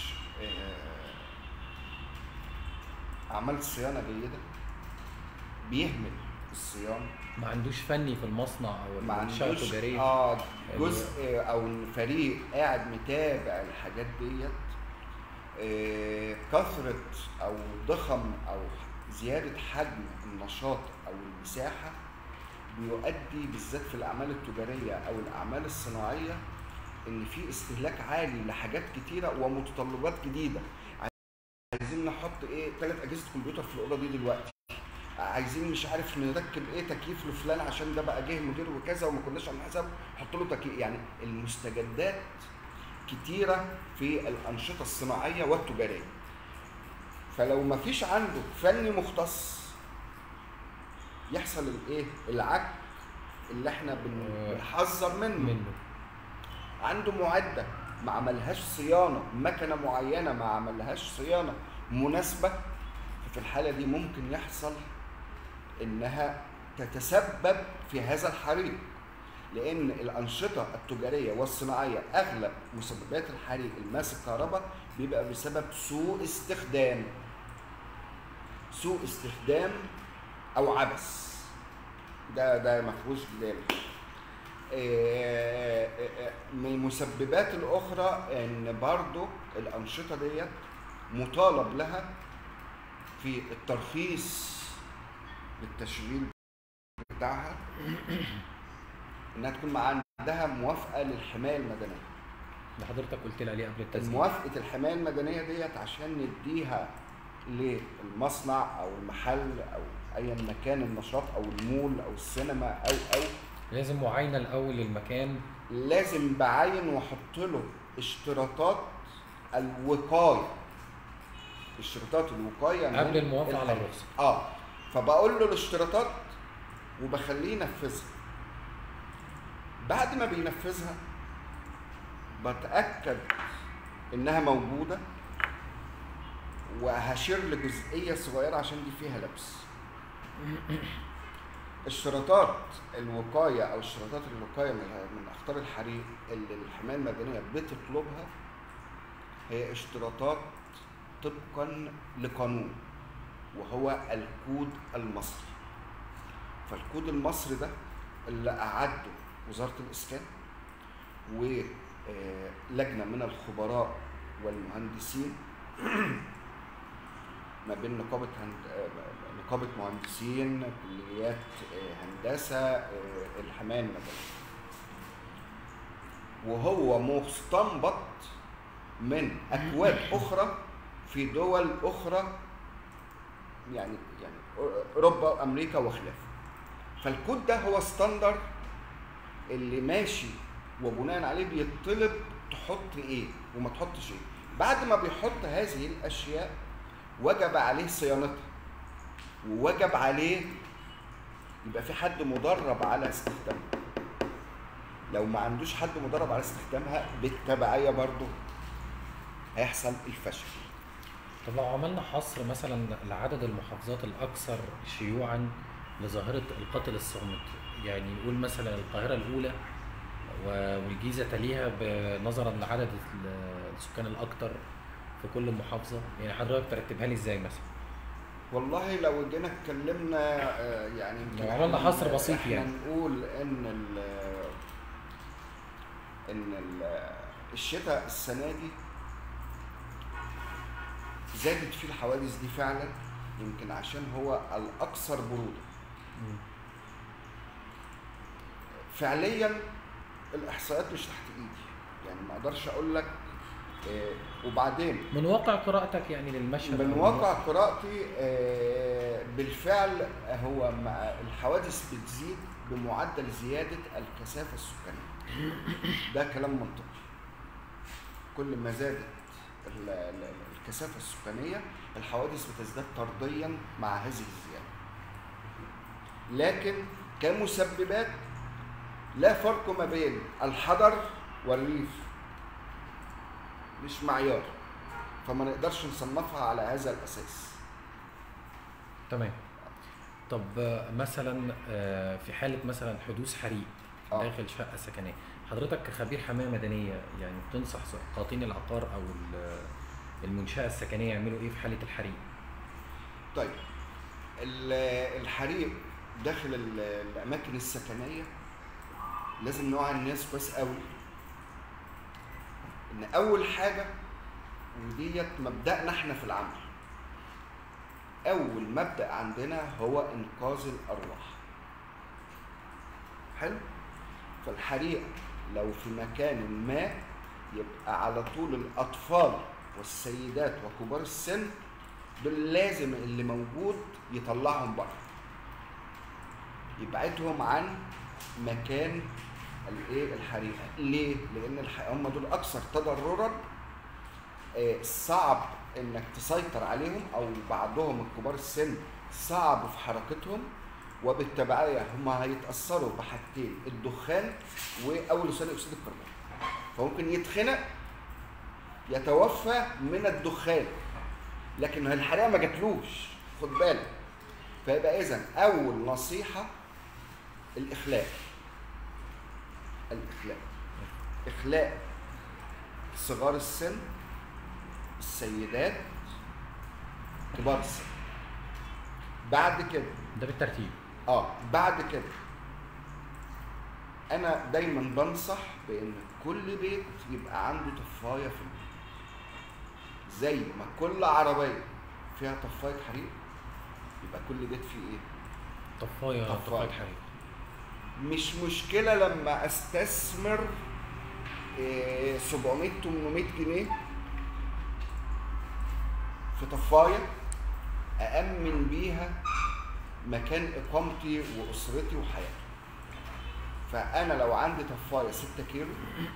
B: آه، اعمال صيانه جيده بيهمل الصيانه
A: ما عندوش فني في المصنع او
B: ما
A: المنشاه
B: عندوش
A: التجاريه
B: اه جزء او فريق قاعد متابع الحاجات ديت آه، كثرة أو ضخم أو زيادة حجم النشاط أو المساحة بيؤدي بالذات في الأعمال التجارية أو الأعمال الصناعية إن في استهلاك عالي لحاجات كتيرة ومتطلبات جديدة عايزين نحط إيه ثلاث أجهزة كمبيوتر في الأوضة دي دلوقتي عايزين مش عارف نركب ايه تكييف لفلان عشان ده بقى جه مدير وكذا وما كناش عاملين حساب حط له تكييف يعني المستجدات كتيره في الانشطه الصناعيه والتجاريه فلو ما فيش عنده فني مختص يحصل الايه العك اللي احنا بن- بنحذر منه
A: منه
B: عنده معده ما عملهاش صيانه مكنه معينه ما عملهاش صيانه مناسبه ففي الحاله دي ممكن يحصل انها تتسبب في هذا الحريق لان الانشطه التجاريه والصناعيه اغلب مسببات الحريق الماس الكهرباء بيبقى بسبب سوء استخدام سوء استخدام او عبث ده ده ما فيهوش جدال آه، آه، آه، من المسببات الاخرى ان برضو الانشطه ديت مطالب لها في الترخيص للتشغيل بتاعها انها تكون مع عندها موافقه للحمايه المدنيه
A: اللي حضرتك قلت لي عليه قبل التسجيل
B: موافقه الحمايه المدنيه ديت عشان نديها للمصنع او المحل او ايا مكان النشاط او المول او السينما او او
A: لازم معاينه الاول للمكان
B: لازم بعين واحط له اشتراطات الوقايه اشتراطات الوقايه من
A: قبل الموافقه على
B: الحريق.
A: الرخصه
B: اه فبقول له الاشتراطات وبخليه ينفذها بعد ما بينفذها بتاكد انها موجوده وهشير لجزئيه صغيره عشان دي فيها لبس اشتراطات الوقايه او اشتراطات الوقايه من من اخطار الحريق اللي الحمايه المدنيه بتطلبها هي اشتراطات طبقا لقانون وهو الكود المصري فالكود المصري ده اللي أعده وزارة الإسكان ولجنة من الخبراء والمهندسين ما بين نقابة هند... آه، نقابة مهندسين كليات آه، هندسة آه، الحماية المدنية وهو مستنبط من أكواد أخرى في دول أخرى يعني يعني اوروبا وامريكا وخلافه فالكود ده هو ستاندر اللي ماشي وبناء عليه بيطلب تحط ايه وما تحطش ايه بعد ما بيحط هذه الاشياء وجب عليه صيانتها ووجب عليه يبقى في حد مدرب على استخدامها لو ما عندوش حد مدرب على استخدامها بالتبعيه برضه هيحصل الفشل
A: طب لو عملنا حصر مثلا لعدد المحافظات الاكثر شيوعا لظاهره القتل الصامت يعني نقول مثلا القاهره الاولى و- والجيزه تليها بنظرا لعدد ال- السكان الاكثر في كل محافظه يعني حضرتك ترتبها لي ازاي مثلا
B: والله لو جينا اتكلمنا آه، يعني يمكن
A: لو عملنا
B: إحنا-
A: حصر بسيط
B: إحنا
A: يعني.
B: نقول ان ال ان ال الشتاء السنه دي زادت فيه الحوادث دي فعلا يمكن عشان هو الاكثر بروده فعليا الاحصائيات مش تحت ايدي يعني ما اقدرش اقول لك آه، وبعدين
A: من واقع قراءتك يعني للمشهد
B: من
A: أو
B: واقع قراءتي آه، بالفعل هو مع الحوادث بتزيد بمعدل زيادة الكثافة السكانية ده كلام منطقي كل ما زادت ال- ال- الكثافة السكانية الحوادث بتزداد طرديا مع هذه الزيادة لكن كمسببات لا فرق ما بين الحضر والريف مش معيار فما نقدرش نصنفها على هذا الاساس
A: تمام طب آه، مثلا آه، في حاله مثلا حدوث حريق
B: آه.
A: داخل شقه سكنيه حضرتك كخبير حمايه مدنيه يعني بتنصح قاطين العقار او ال- المنشاه السكنيه يعملوا ايه في حاله الحريق
B: طيب ال- الحريق داخل ال- الاماكن السكنيه لازم نوعي الناس كويس قوي ان اول حاجه وديت مبدأنا احنا في العمل اول مبدأ عندنا هو انقاذ الارواح حلو فالحريق لو في مكان ما يبقى على طول الاطفال والسيدات وكبار السن دول لازم اللي موجود يطلعهم بره يبعدهم عن مكان الايه الحريقه ليه لان الح- هم دول اكثر تضررا آه، صعب انك تسيطر عليهم او بعضهم الكبار السن صعب في حركتهم وبالتبعيه هم هيتاثروا بحاجتين الدخان واول ثاني اكسيد الكربون فممكن يتخنق يتوفى من الدخان لكن الحريقه ما جاتلوش خد بالك فيبقى اذا اول نصيحه الاخلاء الاخلاء اخلاء صغار السن السيدات كبار السن بعد كده
A: ده بالترتيب
B: اه بعد كده انا دايما بنصح بان كل بيت يبقى عنده طفايه في البيت زي ما كل عربيه فيها طفايه حريق يبقى كل بيت فيه ايه
A: طفايه
B: طفاية.
A: طفايه حريق
B: مش مشكله لما استثمر إيه، 700 800 جنيه في طفايه أأمن بيها مكان إقامتي وأسرتي وحياتي فأنا لو عندي طفاية 6 كيلو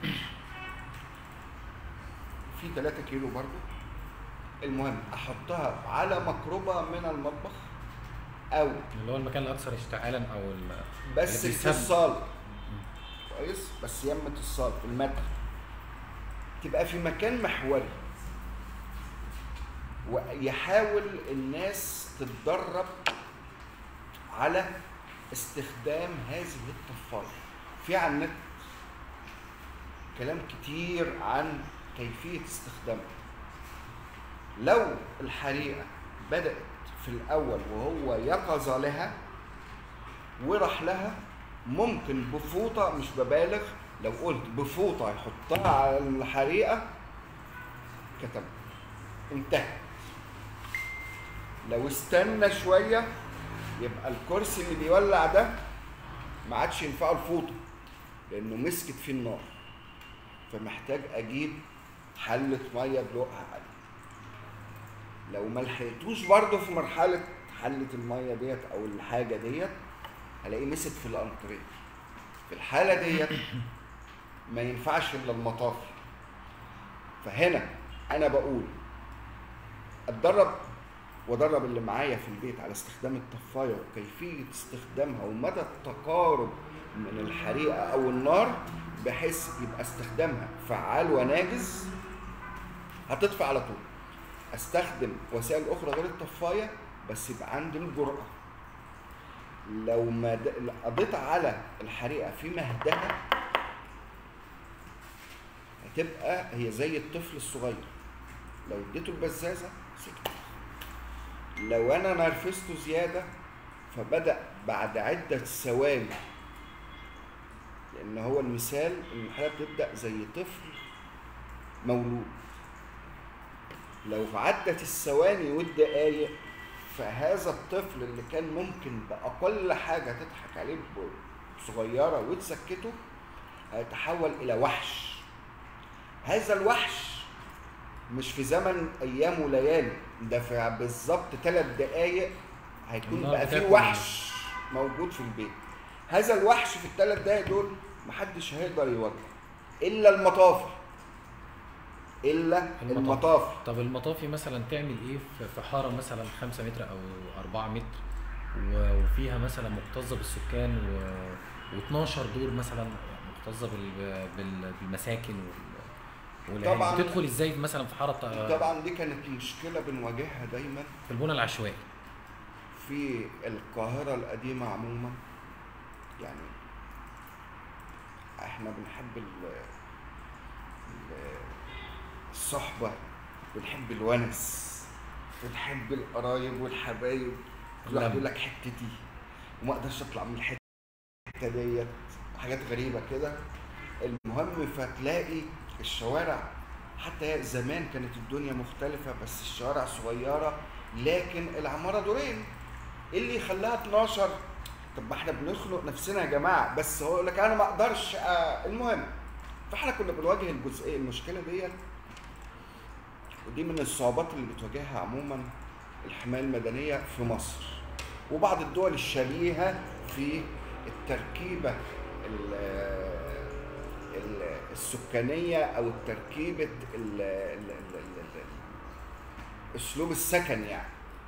B: في 3 كيلو برضو المهم أحطها على مقربة من المطبخ أو
A: اللي هو المكان الاكثر اشتعالا او ال-
B: بس
A: اللي
B: في
A: بيسمى.
B: الصالة كويس بس يمة الصالة في المدخل تبقى في مكان محوري ويحاول الناس تتدرب على استخدام هذه الطفاية في على النت كلام كتير عن كيفية استخدامها لو الحريقة بدأت في الأول وهو يقظ لها وراح لها ممكن بفوطة مش ببالغ لو قلت بفوطة يحطها على الحريقة كتب انتهى لو استنى شوية يبقى الكرسي اللي بيولع ده ما عادش ينفعه الفوطة لأنه مسكت فيه النار فمحتاج أجيب حلة مية بدوقها عليه لو ما لحقتوش برضه في مرحلة حلة المية ديت أو الحاجة ديت هلاقيه مسك في الأنتريه في الحالة ديت ما ينفعش إلا المطافي فهنا أنا بقول اتدرب وادرب اللي معايا في البيت على استخدام الطفايه وكيفيه استخدامها ومدى التقارب من الحريقه او النار بحيث يبقى استخدامها فعال وناجز هتطفي على طول استخدم وسائل اخرى غير الطفايه بس يبقى عندي الجرأه لو ما د- قضيت على الحريقه في مهدها هتبقى هي زي الطفل الصغير لو اديته البزازه سكت لو انا نرفزته زياده فبدا بعد عده ثواني لان هو المثال ان الحياه بتبدا زي طفل مولود لو عدت الثواني والدقايق فهذا الطفل اللي كان ممكن باقل حاجه تضحك عليه ب- صغيره وتسكته هيتحول الى وحش هذا الوحش مش في زمن ايام وليالي ده في بالظبط ثلاث دقايق هيكون
A: النار
B: بقى فيه
A: بتاكل.
B: وحش موجود في البيت هذا الوحش في الثلاث دقايق دول محدش هيقدر يواجهه الا المطافي الا
A: المطافي.
B: المطافي
A: طب المطافي مثلا تعمل ايه في- في حاره مثلا 5 متر او 4 متر و- وفيها مثلا مكتظه بالسكان و... و12 دور مثلا مكتظه بال... بال... بالمساكن وال... والأهالي.
B: طبعاً.
A: بتدخل ازاي مثلا في حاره ط-
B: طبعا دي كانت مشكله بنواجهها دايما
A: في البنى العشوائي
B: في القاهرة القديمة عموما يعني احنا بنحب ال ال- الصحبة بنحب الونس بنحب القرايب والحبايب كل واحد
A: اللمة.
B: يقول لك حتتي وما اقدرش اطلع من الحتة ديت حاجات غريبة كده المهم فتلاقي الشوارع حتى هي زمان كانت الدنيا مختلفة بس الشوارع صغيرة لكن العمارة دورين ايه اللي يخليها 12 طب ما احنا بنخنق نفسنا يا جماعة بس هو يقول لك انا ما اقدرش آه المهم فاحنا كنا بنواجه الجزئية المشكلة ديت ودي من الصعوبات اللي بتواجهها عموما الحماية المدنية في مصر وبعض الدول الشبيهة في التركيبة ال- ال- السكانية أو التركيبة ال- ال- ال- ال- ال- أسلوب السكن يعني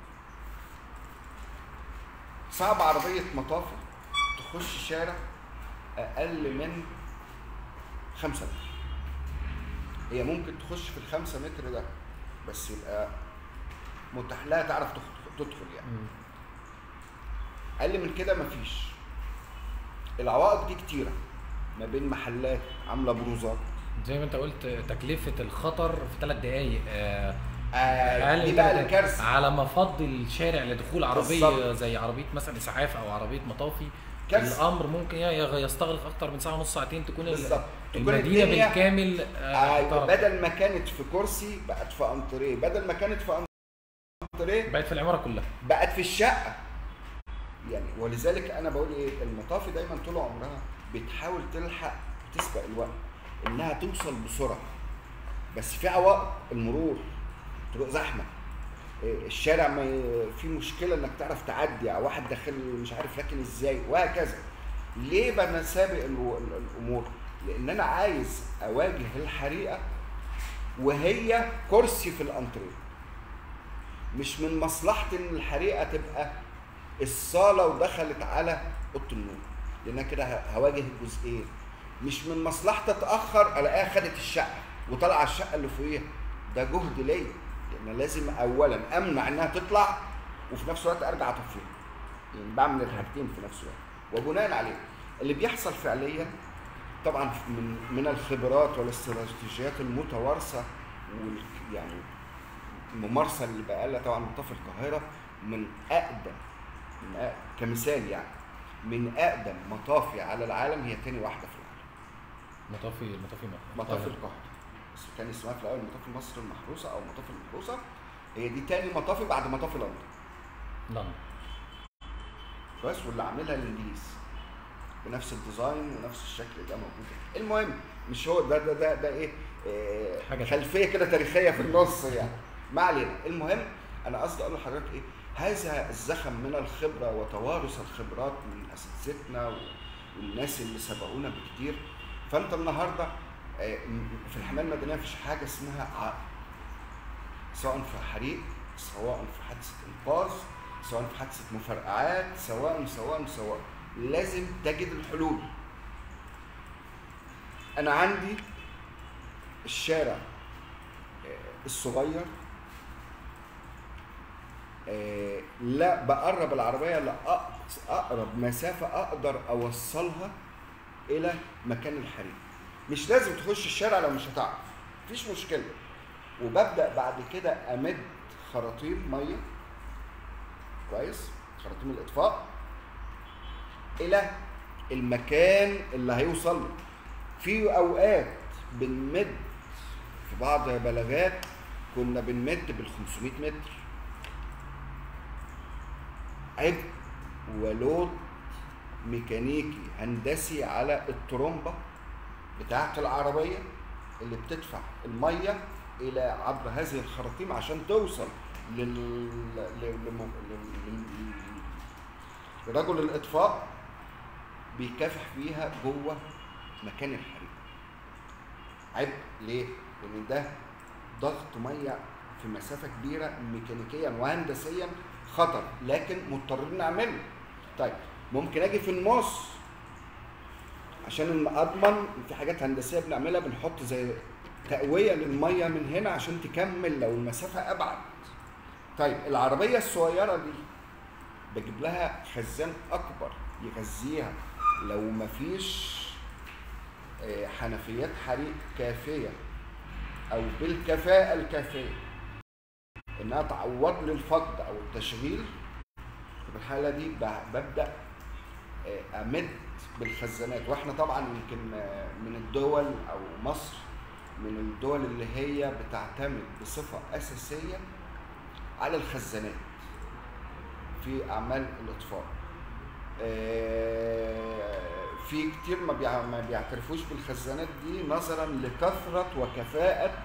B: صعب عربية مطافي تخش شارع أقل من خمسة متر هي ممكن تخش في الخمسة متر ده بس يبقى متاح لها تعرف تخ- تدخل يعني
A: مم.
B: اقل من كده مفيش العوائق دي كتيره ما بين محلات عامله بروزات
A: زي ما انت قلت تكلفه الخطر في ثلاث دقائق آه
B: آه دي بقى الكارثه
A: على مفض الشارع لدخول عربيه
B: بالظبط.
A: زي عربيه مثلا اسعاف او عربيه مطافي
B: كارثة.
A: الامر ممكن ي- يستغرق اكتر من ساعه ونص ساعتين تكون ال-
B: بالظبط. تكون
A: المدينه
B: الدنيا-
A: بالكامل آه
B: أيوة
A: احترقت.
B: بدل ما كانت في كرسي بقت في انتريه بدل ما كانت في انتريه
A: بقت في العماره كلها
B: بقت في الشقه يعني ولذلك انا بقول ايه المطافي دايما طول عمرها بتحاول تلحق وتسبق الوقت انها توصل بسرعه بس في عوائق المرور طرق زحمه إيه، الشارع ما ي- في مشكله انك تعرف تعدي او واحد داخل مش عارف راكن ازاي وهكذا ليه بنسابق الو- ال- الامور لان انا عايز اواجه الحريقه وهي كرسي في الانتريه مش من مصلحتي ان الحريقه تبقى الصاله ودخلت على اوضه النوم لان أنا كده ه- هواجه الجزئين مش من مصلحتي اتاخر الاقيها خدت الشقه وطلع على الشقه اللي فوقيها ده جهد ليا لان لازم اولا امنع انها تطلع وفي نفس الوقت ارجع اطفيها يعني بعمل الحاجتين في نفس الوقت وبناء عليه اللي بيحصل فعليا طبعا من من الخبرات والاستراتيجيات المتوارثه وال يعني الممارسه اللي بقى لها طبعا مطاف القاهره من اقدم من أقدم كمثال يعني من اقدم مطافي على العالم هي تاني واحده في العالم
A: مطافي مطافي
B: مطاف القاهره بس كان اسمها في الاول مطاف مصر المحروسه او مطاف المحروسه هي دي تاني مطافي بعد مطاف لندن
A: لندن
B: كويس واللي عاملها الانجليز بنفس الديزاين ونفس الشكل ده موجود المهم مش هو ده ده ده, ده ايه آه،
A: حاجة
B: خلفيه كده تاريخيه في النص يعني ما علينا المهم انا قصدي اقول لحضرتك ايه هذا الزخم من الخبره وتوارث الخبرات من اساتذتنا و- والناس اللي سبقونا بكتير فانت النهارده آه، م- في الحمايه المدنيه مفيش حاجه اسمها عائق سواء في حريق سواء في حادثه انقاذ سواء في حادثه مفرقعات سواء سواء سواء لازم تجد الحلول انا عندي الشارع آه، الصغير آه، لا بقرب العربيه لأقص- اقرب مسافه اقدر اوصلها الى مكان الحريق مش لازم تخش الشارع لو مش هتعرف مفيش مشكله وببدا بعد كده امد خراطيم ميه كويس خراطيم الاطفاء الى المكان اللي هيوصل له في اوقات بنمد في بعض بلاغات كنا بنمد بال 500 متر عبء ولود ميكانيكي هندسي على الترومبه بتاعه العربيه اللي بتدفع الميه الى عبر هذه الخراطيم عشان توصل لل لل- لم- لل- لل- لرجل الاطفاء بيكافح فيها جوه مكان الحريق عبء ليه؟ لان ده ضغط ميه في مسافه كبيره ميكانيكيا وهندسيا خطر لكن مضطرين نعمله طيب ممكن اجي في النص عشان اضمن في حاجات هندسيه بنعملها بنحط زي تقويه للميه من هنا عشان تكمل لو المسافه ابعد طيب العربيه الصغيره دي بجيب لها خزان اكبر يغذيها لو مفيش آه، حنفيات حريق كافيه او بالكفاءه الكافيه انها تعوض لي الفقد او التشغيل في الحاله دي ب- ببدا آه، امد بالخزانات واحنا طبعا يمكن آه، من الدول او مصر من الدول اللي هي بتعتمد بصفه اساسيه على الخزانات في اعمال الاطفاء آه، في كتير ما بيع- ما بيعترفوش بالخزانات دي نظرا لكثره وكفاءه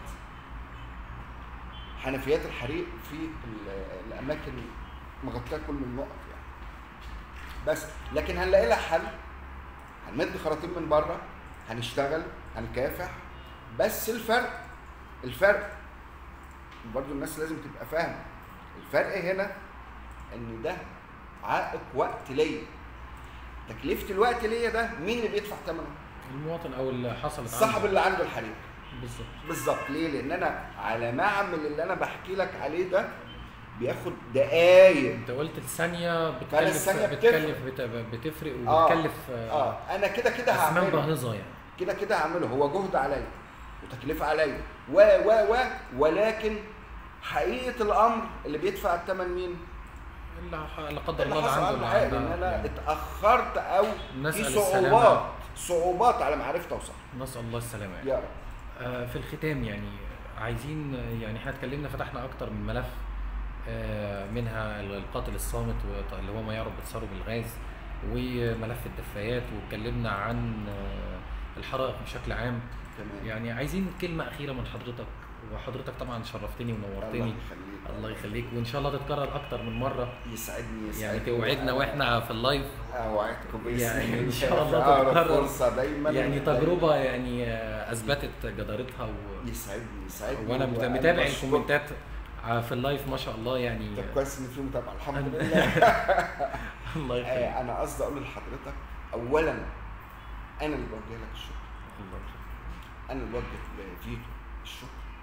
B: حنفيات الحريق في ال- الاماكن مغطيه كل النقط يعني بس لكن هنلاقي لها حل هنمد خراطيم من بره هنشتغل هنكافح بس الفرق الفرق برضو الناس لازم تبقى فاهمه الفرق هنا ان ده عائق وقت ليا تكلفه الوقت ليا ده مين اللي بيدفع ثمنه
A: المواطن او اللي حصلت
B: الصاحب
A: عنده.
B: اللي عنده الحريق
A: بالظبط
B: بالظبط ليه؟ لان انا على ما اعمل اللي انا بحكي لك عليه ده بياخد دقايق
A: انت قلت الثانيه
B: فأنا
A: بتكلف
B: الثانية
A: بتكلف بت- بتفرق
B: آه.
A: وبتكلف
B: اه انا كده كده
A: اسمان
B: هعمله
A: باهظه يعني
B: كده كده هعمله هو جهد عليا وتكلفه عليا و و و ولكن حقيقه الامر اللي بيدفع الثمن مين؟
A: اللي ح- لا قدر
B: اللي
A: الله اللي
B: حصل
A: عنده
B: عنده
A: اللي
B: حاجه ان
A: عنده
B: انا
A: يعني.
B: اتاخرت او
A: نسأل
B: في
A: السلامة.
B: صعوبات صعوبات على ما عرفت اوصل
A: نسال الله السلامه يعني.
B: يا رب
A: آه، في الختام يعني عايزين يعني احنا اتكلمنا فتحنا اكتر من ملف آه، منها القاتل الصامت وط- اللي هو ما يعرف باتصاله بالغاز وملف الدفايات واتكلمنا عن آه، الحرائق بشكل عام
B: تمام
A: يعني عايزين كلمة أخيرة من حضرتك وحضرتك طبعا شرفتني
B: الله
A: ونورتني
B: يخليك
A: الله يخليك وإن شاء الله تتكرر أكتر من مرة
B: يسعدني يسعدني
A: يعني توعدنا وإحنا في اللايف
B: اوعدكم بإذن
A: يعني إن
B: الله.
A: شاء الله
B: في أقرب
A: تتكرر.
B: فرصه دايما
A: يعني تجربة يعني آه، أثبتت جدارتها و...
B: يسعدني يسعدني
A: وانا مت-
B: وأنا
A: متابع
B: بشكر-
A: الكومنتات ع- في اللايف ما شاء الله يعني
B: طب كويس ان في متابعه الحمد
A: أنا-
B: لله
A: الله يخليك
B: آه، انا قصدي اقول لحضرتك اولا انا اللي بوجه لك الشكر
A: الله يخليك.
B: انا اللي بوجه لفيتو الشكر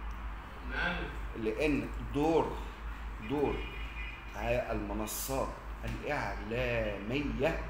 B: لان دور دور ع- المنصات الاعلاميه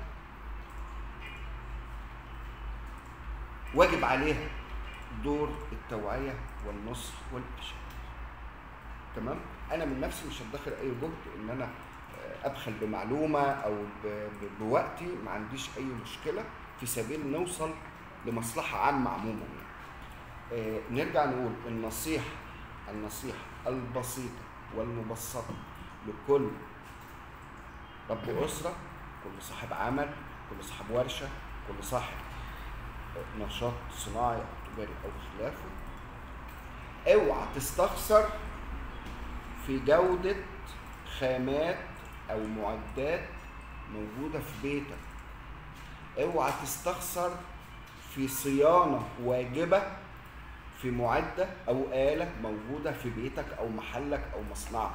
B: واجب عليها دور التوعيه والنصح والارشاد تمام انا من نفسي مش هدخر اي جهد ان انا آه، ابخل بمعلومه او ب- ب- بوقتي ما عنديش اي مشكله في سبيل نوصل لمصلحه عامه عموما يعني. آه، نرجع نقول النصيحه النصيحه البسيطه والمبسطه لكل رب اسره كل صاحب عمل كل صاحب ورشه كل صاحب آه، نشاط صناعي او تجاري او خلافه اوعى تستخسر في جودة خامات أو معدات موجودة في بيتك اوعى تستخسر في صيانة واجبة في معدة أو آلة موجودة في بيتك أو محلك أو مصنعك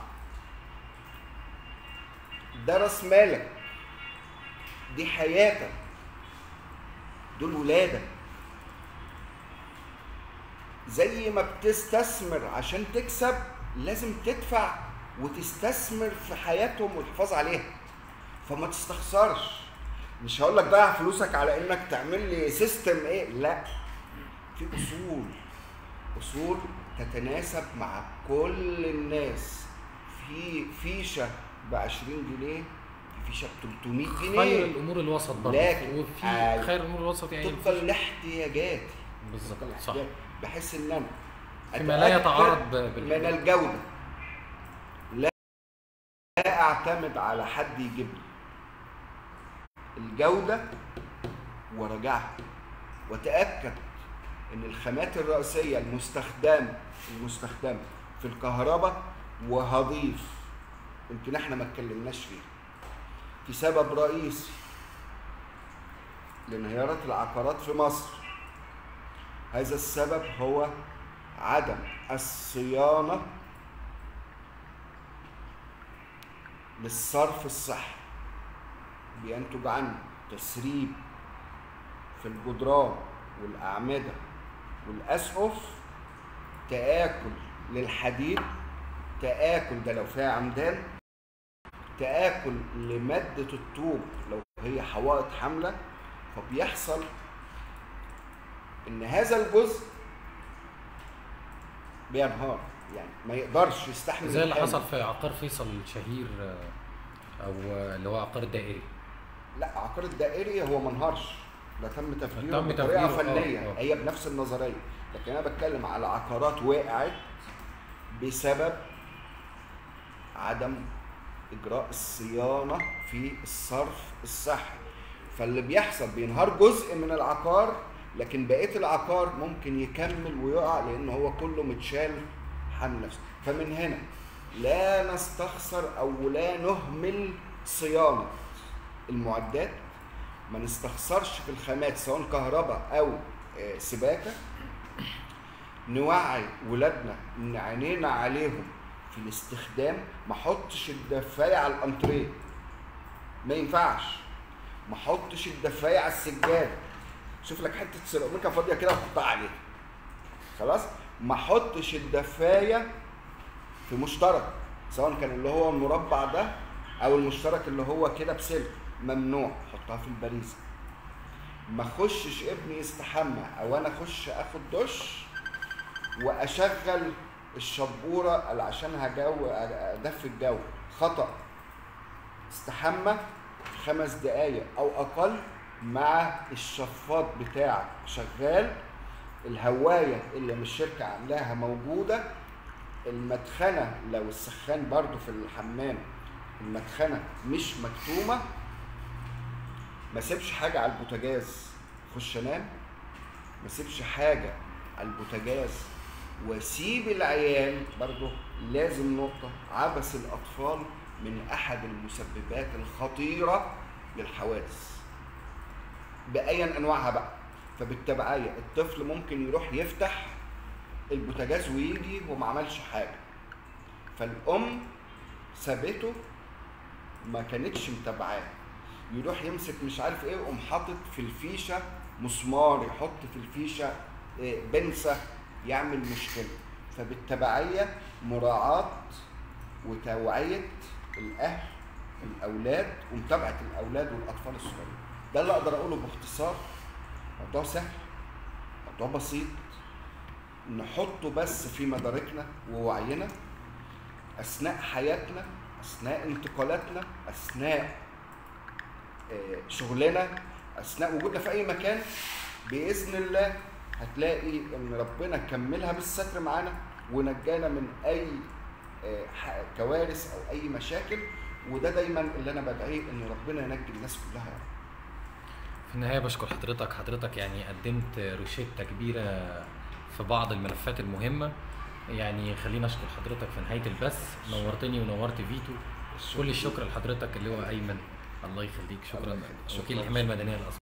B: ده راس مالك دي حياتك دول ولادك زي ما بتستثمر عشان تكسب لازم تدفع وتستثمر في حياتهم والحفاظ عليها فما تستخسرش مش هقول لك ضيع فلوسك على انك تعمل لي سيستم ايه لا في اصول اصول تتناسب مع كل الناس في فيشه ب 20 جنيه في فيشه ب 300
A: خير
B: جنيه
A: الامور الوسط برضه
B: لكن
A: وفي
B: آه،
A: خير الامور الوسط يعني
B: طبقا لاحتياجاتي
A: بالظبط
B: طبقاً
A: صح
B: لاحتياجاتي. بحيث ان انا
A: فيما لا
B: أتأكد
A: يتعارض ب-
B: من
A: بال
B: الجودة لا لا أعتمد على حد يجيب لي الجودة وراجعها وتأكد إن الخامات الرئيسية المستخدمة المستخدمة في الكهرباء وهضيف يمكن احنا ما اتكلمناش فيها في سبب رئيسي لانهيارات العقارات في مصر هذا السبب هو عدم الصيانة للصرف الصحي بينتج عنه تسريب في الجدران والأعمدة والأسقف تآكل للحديد تآكل ده لو فيها عمدان تآكل لمادة الطوب لو هي حوائط حاملة فبيحصل إن هذا الجزء بينهار يعني ما يقدرش يستحمل
A: زي اللي
B: الحمل.
A: حصل في عقار فيصل الشهير آه، او آه، اللي هو عقار الدائري
B: لا عقار الدائري هو ما انهارش ده تم تفجيره
A: تم
B: بطريقه
A: تفجيره، آه،
B: فنيه
A: آه.
B: هي بنفس النظريه لكن انا بتكلم على عقارات وقعت بسبب عدم اجراء الصيانه في الصرف الصحي فاللي بيحصل بينهار جزء من العقار لكن بقيه العقار ممكن يكمل ويقع لان هو كله متشال حمل نفسه فمن هنا لا نستخسر او لا نهمل صيانه المعدات ما نستخسرش في الخامات سواء كهرباء او آه، سباكه نوعي ولادنا ان عينينا عليهم في الاستخدام ما احطش الدفايه على الانتريه ما ينفعش ما احطش الدفايه على السجاده شوف لك حته سيراميكا فاضيه كده وحطها عليها خلاص ما احطش الدفايه في مشترك سواء كان اللي هو المربع ده او المشترك اللي هو كده بسلك ممنوع حطها في البريزه ما اخشش ابني يستحمى او انا اخش اخد دش واشغل الشبوره عشان هجو ادفي الجو خطا استحمى خمس دقايق او اقل مع الشفاط بتاعك شغال الهوايه اللي من الشركه عاملاها موجوده المدخنه لو السخان برضو في الحمام المدخنه مش مكتومه ما سيبش حاجه على البوتاجاز خش انام ما سيبش حاجه على البوتاجاز واسيب العيال برضو لازم نقطه عبث الاطفال من احد المسببات الخطيره للحوادث بايا انواعها بقى فبالتبعيه الطفل ممكن يروح يفتح البوتاجاز ويجي وما عملش حاجه فالام سابته ما كانتش متابعاه يروح يمسك مش عارف ايه ويقوم حاطط في الفيشه مسمار يحط في الفيشه إيه بنسه يعمل مشكله فبالتبعيه مراعاه وتوعيه الاهل الاولاد ومتابعه الاولاد والاطفال الصغيرين ده اللي اقدر اقوله باختصار موضوع سهل موضوع بسيط نحطه بس في مداركنا ووعينا اثناء حياتنا اثناء انتقالاتنا اثناء شغلنا اثناء وجودنا في اي مكان باذن الله هتلاقي ان ربنا كملها بالستر معانا ونجانا من اي كوارث او اي مشاكل وده دايما اللي انا بدعيه ان ربنا ينجي الناس كلها يا رب.
A: في النهايه بشكر حضرتك حضرتك يعني قدمت روشته كبيره في بعض الملفات المهمه يعني خلينا اشكر حضرتك في نهايه البث نورتني ونورت فيتو كل الشكر لحضرتك اللي هو ايمن الله يخليك شكرا وكيل الحمايه المدنيه الاسبق